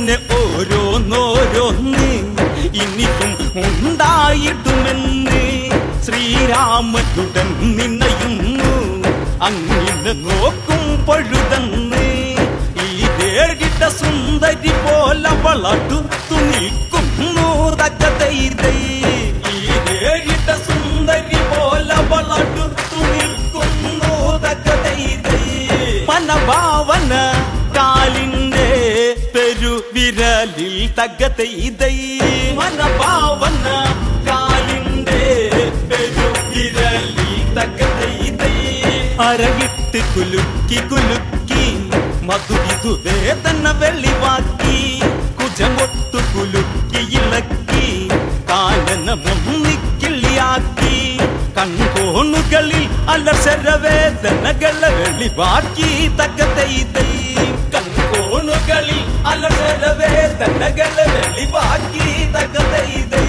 ഇങ്ങനെ ഓരോന്നോരോന്ന് ഇനിയും ഉണ്ടായിടുമെന്ന് ശ്രീരാമനുടൻ നിന്നയുന്നു അങ്ങനെ നോക്കും പഴുതന്ന് ഈ ഏഴിട്ട സുന്ദരി പോലെ വളർത്തുത്തു നിൽക്കുന്നു തക്കതൈതൈ ഈ ഏഴിട്ട സുന്ദരി പോലെ വളർത്തുത്തു നിൽക്കുന്നു തക്കതൈതൈ മനഭാവന കാലിന്റെ പെരുവിരലിൽ തകതൈതൈ മനഭാവന കാലിന്റെ പെരുവിരലിൽ തകതൈതൈ അരകിട്ട് കുലുക്കി കുലുക്കി മധുവിധു വേദന വെളിവാക്കി കുജമൊട്ടു കുലുക്കി ഇളക്കി കാലന മുന്നിക്കിള്ളിയാക്കി കൺകോണുകളിൽ അലസരവേദനകളെ വെളിവാക്കി തകതൈതൈ കൺകോണുകളിൽ അലസരവേദനകളെ വെളിവാക്കി തകതൈതൈ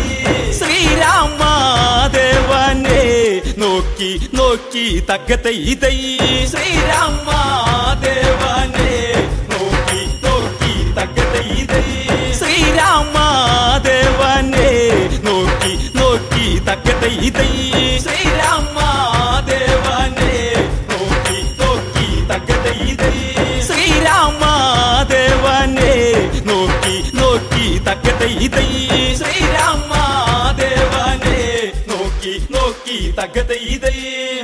ശ്രീരാമാദേവനെ നോക്കി നോക്കി തകതൈതൈ ശ്രീരാമാദേവനെ നോക്കി നോക്കി തകതൈതൈ ശ്രീരാമാദേവനെ നോക്കി നോക്കി തകതൈതൈ ശ്രീരാമാദേവനെ നോക്കി നോക്കി തകതൈതൈ ശ്രീരാമാദേവനെ നോക്കി നോക്കി തകതൈതൈ ശ്രീരാമാദേവനെ നോക്കി നോക്കി തകതൈതൈ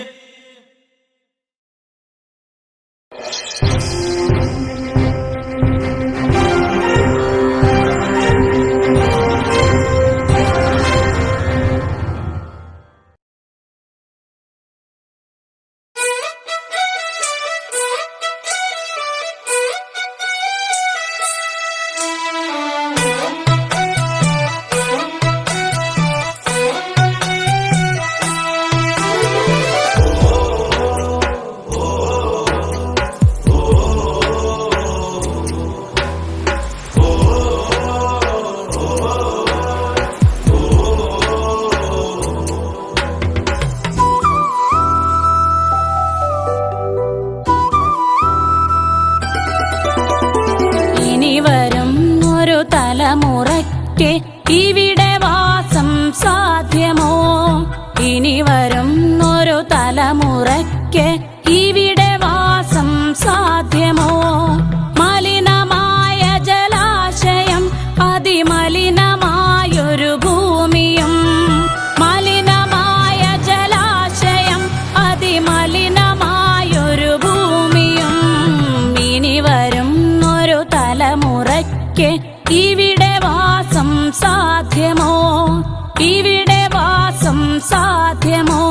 ഇനി വരും ഒരു തലമുറയ്ക്ക് ഇവിടെ വാസം സാധ്യമോ ഇനി വരും ഒരു തലമുറയ്ക്ക് ഇവിടെ വാസം സാധ്യമോ മലിനമായ ജലാശയം അതിമലിനമായൊരു ഭൂമിയും മലിനമായ ജലാശയം അതിമലിനമായൊരു ഭൂമിയും ഇനി വരും ഒരു തലമുറയ്ക്ക് ഇവിടെ വാസം സാധ്യമോ ഇവിടെ വാസം സാധ്യമോ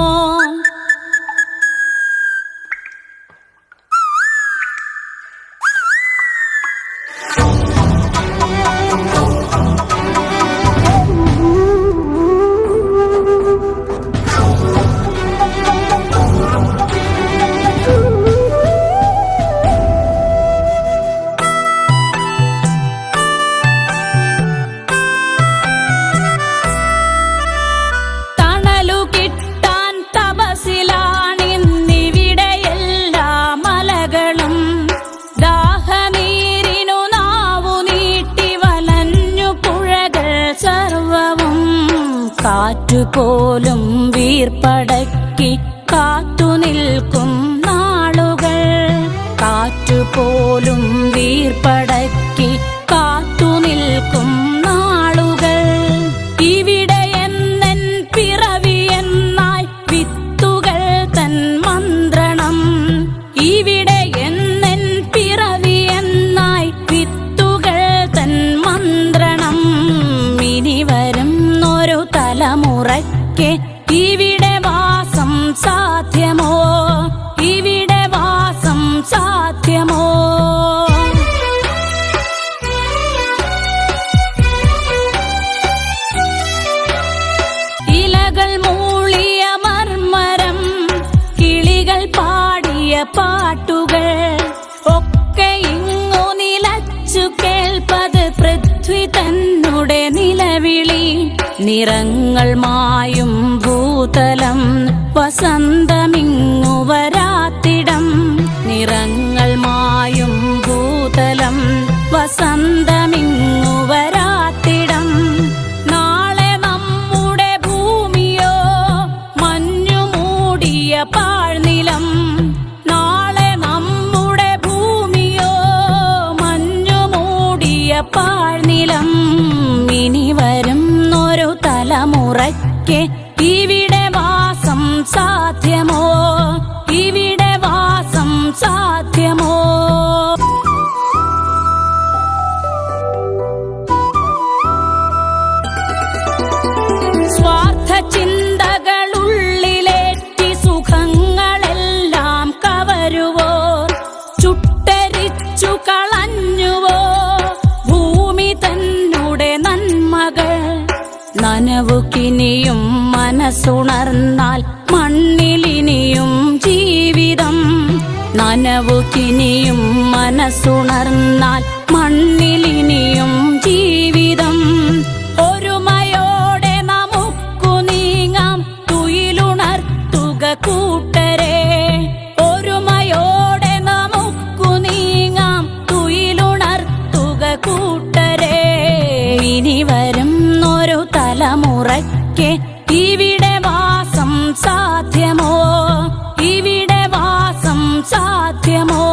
തണലു കിട്ടാൻ തപസിലാണിന്നിവിടെ എല്ലാ മലകളും ദാഹനീരിനു നാവു നീട്ടി വലഞ്ഞു പുഴകൾ സർവവും കാറ്റുപോലും വീർപ്പടക്കി കാത്തു നിൽക്കും നാളുകൾ കാറ്റുപോലും വീർപ്പടക്കി കാത്തു നിൽക്കും നാളുകൾ ഇവിടെ എന്നൻ പിറവി എന്നായി വിത്തുകൾ തൻ മന്ത്രണം ഇവിടെ എന്നൻ പിറവി എന്നായി വിത്തുകൾ തൻ മന്ത്രണം ഇനി വരും ഒരു തലമുറയ്ക്ക് ഇവിടെ വാസം സാധ്യമോ ഇവിടെ വാസം സാധ്യമോ ഇലകൾ മൂളിയ മർമരം കിളികൾ പാടിയ പാട്ടുകൾ ഒക്കെ ഇങ്ങു നിലച്ചു കേൾപ്പത് പൃഥ്വി തന്നെ നിലവിളി നിറങ്ങൾ മായും ഭൂതലം വസന്തമിങ്ങു വരാത്തിടം നിറങ്ങൾ മായും ഭൂതലം വസന്തമിങ്ങു വരാത്തിടം നാളെ നമ്മുടെ ഭൂമിയോ മഞ്ഞു മൂടിയ പാഴ്നിലം നാളെ നമ്മുടെ ഭൂമിയോ മഞ്ഞു മൂടിയ പാഴ്നിലം ഇനി വരുന്നൊരു തലമുറയ്ക്ക് ഇവിടെ വാസം സാധ്യമോ ഇവിടെ വാസം സാധ്യമോ സ്വാർത്ഥ ചിന്തകളുള്ളിലേറ്റി സുഖങ്ങളെല്ലാം കവരുവോ ചുട്ടരിച്ചു കളഞ്ഞുവോ ഭൂമി തന്നുടെ നന്മകൾ നനവുകിനിയും മനസ്സുണർന്നാൽ മണ്ണിലിനിയും ജീവിതം നനവുകിനിയും മനസ്സുണർന്നാൽ മണ്ണിലിനിയും ജീവിതം ഒരുമയോടെ നമുക്കു നീങ്ങാം തുയിലുണർത്തുക കൂട്ടരെ ഒരുമയോടെ നമുക്കു നീങ്ങാം തുയിലുണർത്തുക കൂട്ടരെ ഇനി വരുന്നൊരു തലമുറയ്ക്ക് ഇവിടെ വാസം സാധ്യമോ ഇവിടെ വാസം സാധ്യമോ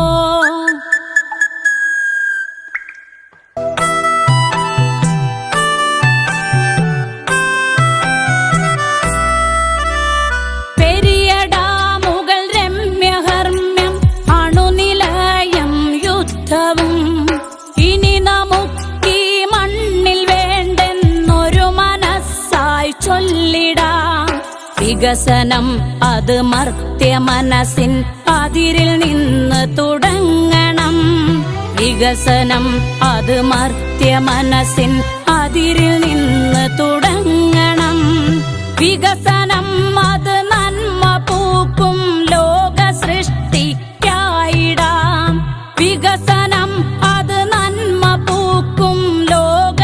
പെരിയ ഡാമുകൾ രമ്യഹർമ്മ്യം അണുനിലയം യുദ്ധവും ഇനി നമുക്കീ മണ്ണിൽ വേണ്ടെന്നൊരു മനസ്സായി ചൊല്ലിടാം വികസനം അത് മർത്യ മനസ്സിൻ അതിരിൽ നിന്ന് തുടങ്ങണം വികസനം അത് മർത്യ മനസ്സിൻ അതിരിൽ നിന്ന് തുടങ്ങണം വികസനം അത് നന്മ പൂക്കും ലോക സൃഷ്ടിക്കായിടാം വികസനം അത് നന്മ പൂക്കും ലോക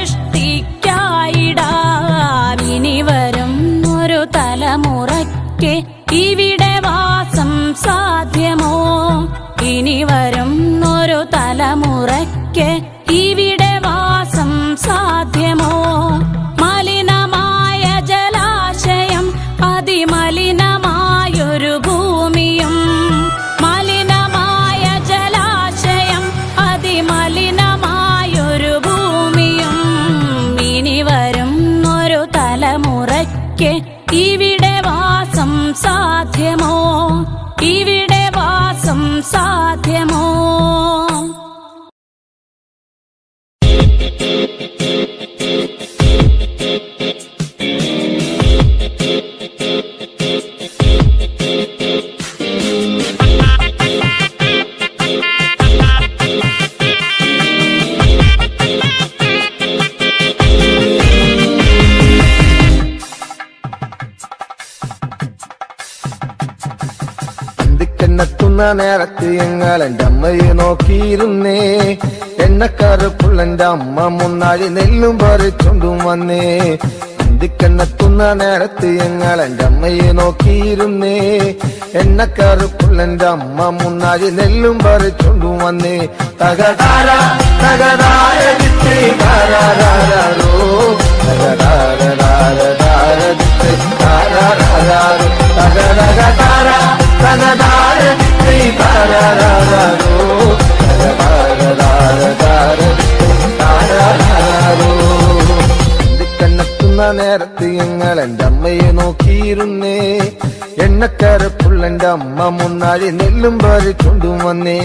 സൃഷ്ടിക്കായിടാം ഇനി വരും ഒരു തലമുറയ്ക്ക് ഇവിടെ വാസം സാധ്യമോ ഇനി വരും ഒരു തലമുറയ്ക്ക് ഇവിടെ വാസം സാധ്യമോ മലിനമായ ജലാശയം അതിമലിനമായൊരു ഭൂമിയും മലിനമായ ജലാശയം അതിമലിനമായൊരു ഭൂമിയും ഇനി വരും ഒരു തലമുറയ്ക്ക് ഇവിടെ വാസം സാധ്യമോ ഇവിടെ വാസം സാധ്യമോ അന്തിക്കെന്നെത്തുന്ന നേരത്ത് ഞങ്ങൾ എന്റെ അമ്മയെ നോക്കിയിരുന്നേ എണ്ണക്കറുപ്പുള്ളെന്റെ അമ്മ മുന്നാഴി നെല്ലും പറിച്ചോണ്ടും വന്നേ അന്തിക്കെന്നെത്തുന്ന നേരത്ത് ഞങ്ങൾ എന്റെ അമ്മയെ നോക്കിയിരുന്നേ എണ്ണക്കറുപ്പുള്ളെന്റെ അമ്മ മുന്നാഴി നെല്ലും പറിച്ചോണ്ടും വന്നേ തകതാര തകതാര ചിത്തി താരാരാരോ തകതാര ചിത്തി താരാരാരോ തകതകതാര തകതാര ചിത്തി താരാരാരോ തകതാര താരാരാരോ കണ്ണെത്തുന്ന നേരത്ത് ഞങ്ങൾ എന്റെ അമ്മയെ നോക്കിയിരുന്നേ എണ്ണക്കരപ്പുള്ളെന്റെ അമ്മ മുന്നാഴി നെല്ലും പറിച്ചോണ്ടും വന്നേ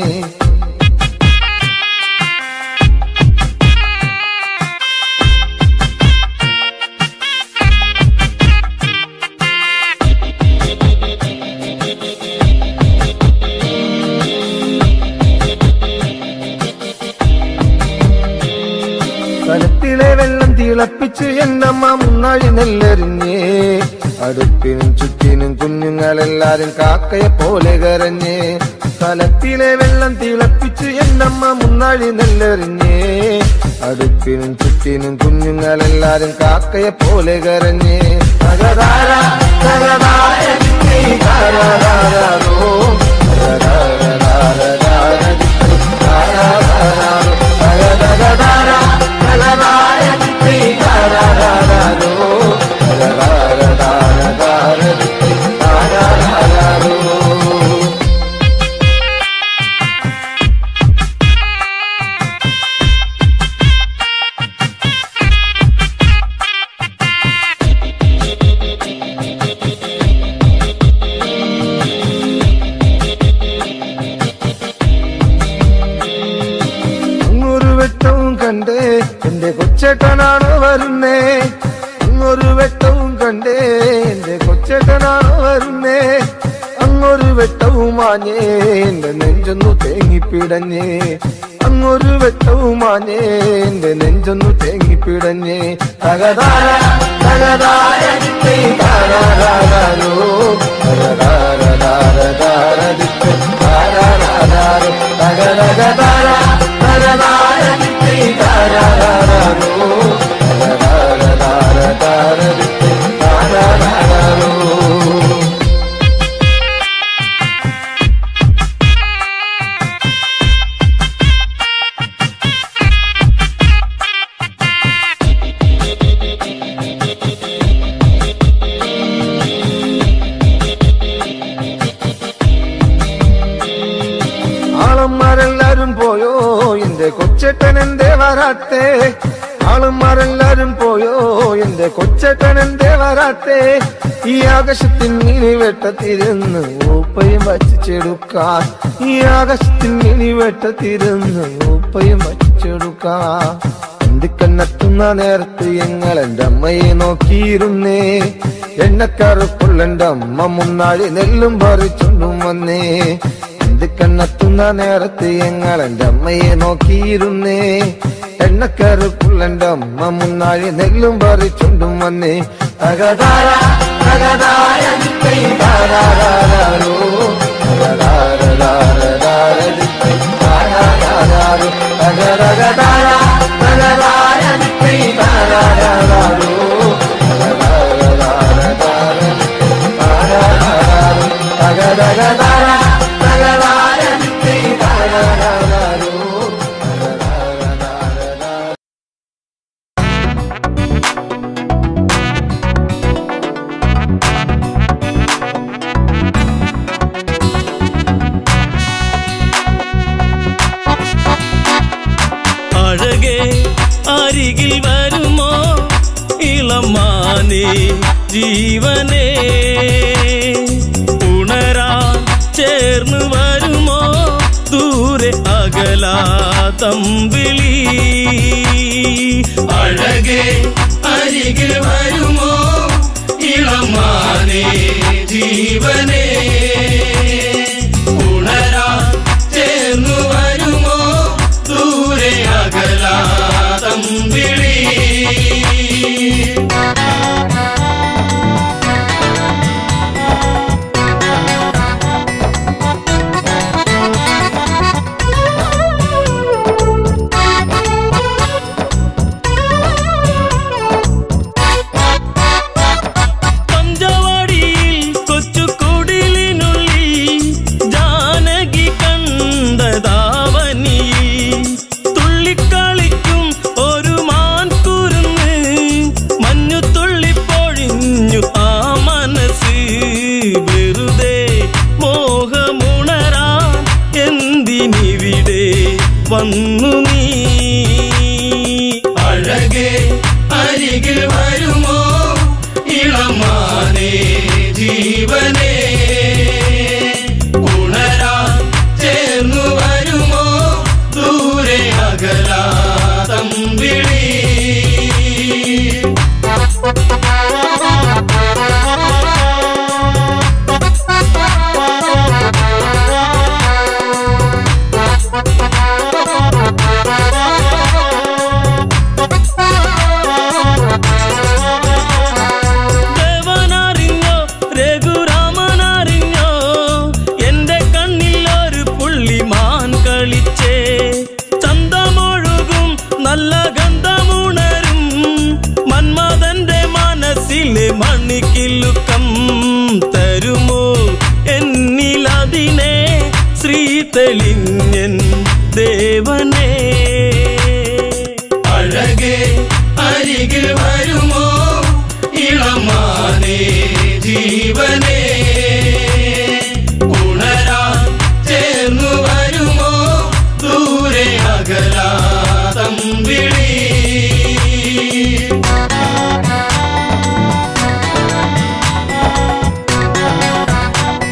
കലത്തിലെ വെള്ളം തിളപ്പിച്ച് എന്നമ്മ മുന്നാഴി നെല്ലെറിഞ്ഞേ അടുപ്പിനും ചുറ്റിനും കുഞ്ഞുങ്ങളെല്ലാരും കാക്കയെ പോലെ കരഞ്ഞേ കലത്തിലെ വെള്ളം തിളപ്പിച്ച് എന്നമ്മ മുന്നാഴി നെല്ലെറിഞ്ഞേ അടുപ്പിനും ചുറ്റിനും കുഞ്ഞുങ്ങളെല്ലാരും കാക്കയെ പോലെ കരഞ്ഞേ തകതാര തകതാര ചിത്തി താരാരാരോ തകതാര താരാരാര ചിത്തി താരാരാരോ കൊച്ചേട്ടനാണോ വരുന്നേ അങ്ങൊരു വെട്ടവും കണ്ടേ എന്റെ കൊച്ചേട്ടനാണോ വരുന്നേ അങ്ങൊരു വെട്ടവും മാഞ്ഞേ എന്റെ നെഞ്ചൊന്നു തേങ്ങിപ്പിടഞ്ഞേ അങ്ങൊരു വെട്ടവും മാഞ്ഞേ എന്റെ നെഞ്ചൊന്നു തേങ്ങിപ്പിടഞ്ഞേ തകതാര തകതാര ദിത്തേ താരാരാരാരോ തകതാരതാരതാര ദിത്തേ താരാരാരാരോ തകതകതാര തകതാര ദിത്തേ താരാരാരാരോ തകതാരതാരതാര ദിത്തേ താരാരാരാരോ ആളന്മാരെല്ലാരും പോയോ എന്റെ കൊച്ചേട്ടൻ എന്തേ വരാത്തേ ആളന്മാരെല്ലാരും പോയോ എന്റെ കൊച്ചേട്ടൻ എന്തേ വരാത്തേ ഈ ആകാശത്തിൻ മിനി വെട്ടത്തിരുന്ന് ഊപ്പയും വച്ചിച്ചെടുക്കാൻ ഈ ആകാശത്തിൻ മിനി വെട്ടത്തിരുന്ന് ഊപ്പയും വച്ചിച്ചെടുക്കാൻ എന്തിക്കന്നെത്തുന്ന നേരത്ത് ഞങ്ങൾ എന്റെ അമ്മയെ നോക്കിയിരുന്നേ എണ്ണക്കറുപ്പുള്ള എന്റെ അമ്മ മുന്നാഴി നെല്ലും പറിച്ചുണ്ടും വന്നേ എന്ത് കണ്ണെത്തുന്ന നേരത്ത് ഞങ്ങൾ എന്റെ അമ്മയെ നോക്കിയിരുന്നേ എണ്ണക്കറുപ്പുള്ള എന്റെ അമ്മ മുന്നാഴി നെല്ലും പറിച്ചുണ്ടും വന്നേ തകതാര തകതാര ദിത്തൈ താരാരാരാരോ തകതാരതാരതാര ദിത്തൈ താരാരാരാരോ തകതകതാര തകതാര ദിത്തൈ താരാരാരാരോ തകതാരതാരതാര ദിത്തൈ താരാരാരാരോ തകതകതാര തകതാര ദിത്തൈ താരാരാരാരോ തകതാരതാരതാര അഴകെ അരികിൽ വരുമോ ഇളമാനെ ജീവനെ ഉണരാ ചേർന്ന് വരുമോ ദൂരെ അകലാ തമ്പിളി അഴകെ അരികിൽ വരുമോ ഇളമാനെ ജീവനെ ഉണരാ ചേർന്നു വരുമോ ദൂരെ അകലാ തമ്പിളി പഞ്ചവാടിയിൽ കൊച്ചു കുടിലിനുള്ളിൽ ജാനകി കണ്ടതാവനിയിൽ തുള്ളിക്കളിക്കും ഒരു മാൻകുരുന്ന് മഞ്ഞു തുള്ളിപ്പൊഴിഞ്ഞു ആ മനസ്സ് വെറുതെ മോഹമുണരാ എന്തിനിവിടെ വന്നു നീ അഴകെ അരികിൽ വരുമോ ഇളമാനെ ജീവനെ ഉണരാ ചേർന്നു വരുമോ ദൂരെ അകലാ തമ്പിളി ദേവനറിഞ്ഞോ രഘുരാമനറിഞ്ഞോ എന്റെ കണ്ണിൽ ഒരു പുള്ളിമാൻ കളിച്ചേ ചന്തമൊഴുകും നല്ല ഗന്ധമുണരും മന്മഥന്റെ മനസ്സിലെ മണിക്കിലുക്കം തരുമോ എന്നിലതിനെ ശ്രീ തെളിഞ്ഞൻ ദേവനേ അഴകെ അരികിൽ വരുമോ ഇളമാനെ ജീവനെ ഉണരാ ചേർന്നു വരുമോ ദൂരെ അകലാ തമ്പിളി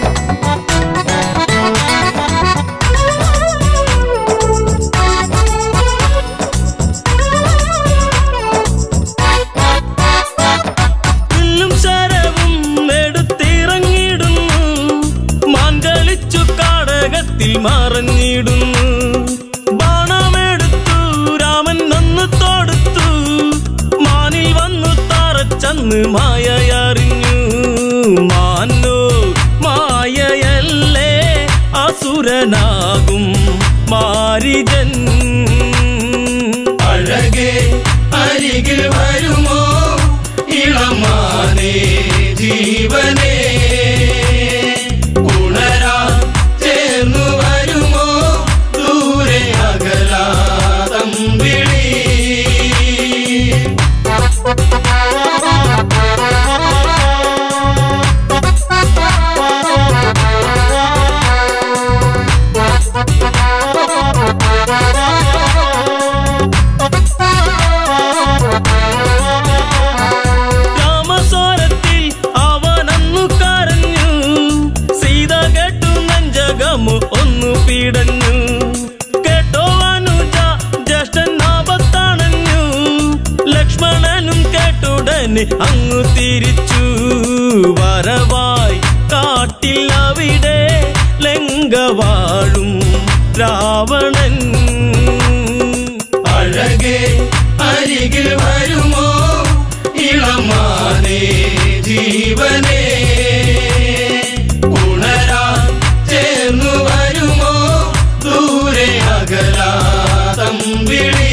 Thank you. അന്ന് മായയറിഞ്ഞു മാനോ മായയല്ലേ അസുരനാകും മാരിജൻ അഴകേ അരികിൽ വരുമോ ഇളമാനേ ജീവനേ ഉണരാ ചേർന്നു വരുമോ ദൂരെ അകലാ തമ്പിളി രാമസ്വരത്തിൽ അവനന്നു കരഞ്ഞു സീത കേട്ടു നെഞ്ചകമു ഒന്നു പീടഞ്ഞു കേട്ടോ അനുജ ജ്യേഷ്ഠൻ ആപത്തണഞ്ഞു ലക്ഷ്മണനും കേട്ടുടനെ അങ്ങു തിരിച്ചു വരവായി കാട്ടിൽ അവിടെ ലങ്കവാഴും രാവണൻ അഴകേ അരികിൽ വരുമോ ഇളമാനേ ജീവനേ ഉണരാ ചേർന്നു വരുമോ ദൂരെ അകലാ തമ്പിളി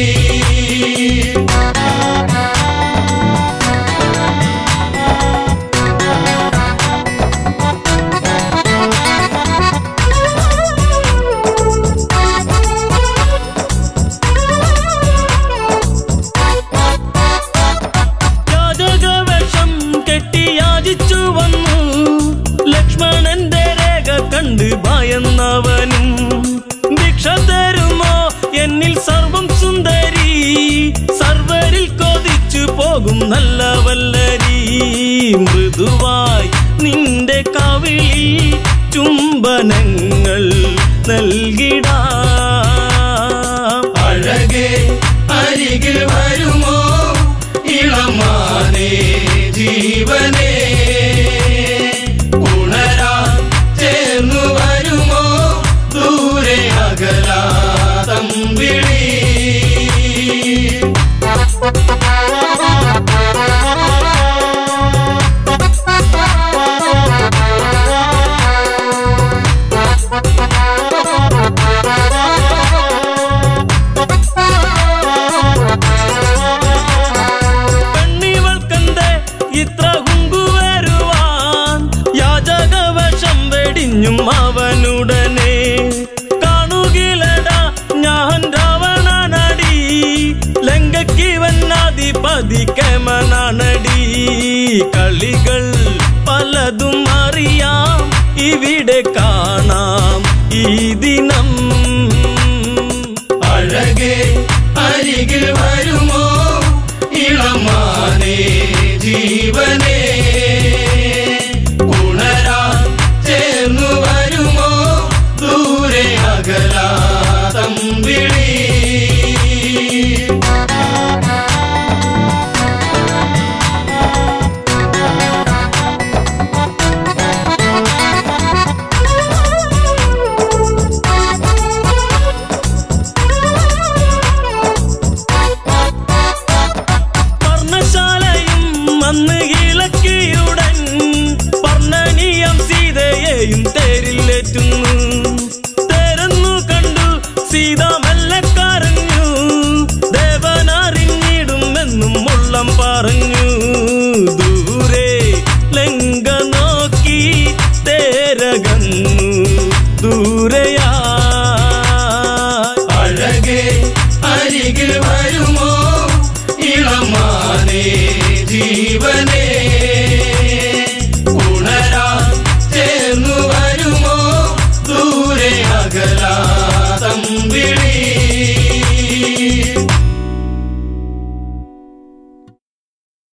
യാചകവേഷം കെട്ടി യാചിച്ചു വന്നു ലക്ഷ്മണന്റെ രേഖ കണ്ട് ഭയന്നവനും ഭിക്ഷ തരുമോ എന്നിൽ സർവം സുന്ദരി സർവരിൽ കൊതിച്ചു പോകും നല്ല വല്ലരി മൃദുവായി നിന്റെ കവിളിൽ ചുംബനങ്ങൾ നൽകിടാം അഴകേ അരികിൽ വരുമോ ഇളമാനേ ജീവനേ ഉണരാ ചേർന്നു വരുമോ ദൂരെ അകലാ തമ്പിളി പെണ്ണിവൾക്കെന്തേ ഇത്ര കുങ്കു വരുവാൻ യാചകവശം വെടിഞ്ഞും അവനുടനെ കാണുകിലടാ ഞാൻ രാവണനടി ലങ്കക്കിവന്നാധിപതി കേമനാണടി കളികൾ പലതും അറിയാം ഇവിടെ കാണാം ഈ ദിനം അഴകേ അരികിൽ വരുമോ ഇളമാനേ ജീവനേ ഉണരാ ചേർന്നു വരുമോ ദൂരെ അകലാ തമ്പിളി പർണശാലയും അന്ന് ഇളക്കിയുടൻ പർണനീയം സീതയെയും തേരിലേറ്റുന്നു തേരെന്നു കണ്ടു സീത മെല്ലെ കരഞ്ഞു ദേവനറിഞ്ഞിടുമെന്നും ഉള്ളം പറഞ്ഞു ദൂരെ ലങ്ക നോക്കി തേരകന്നു ദൂരെ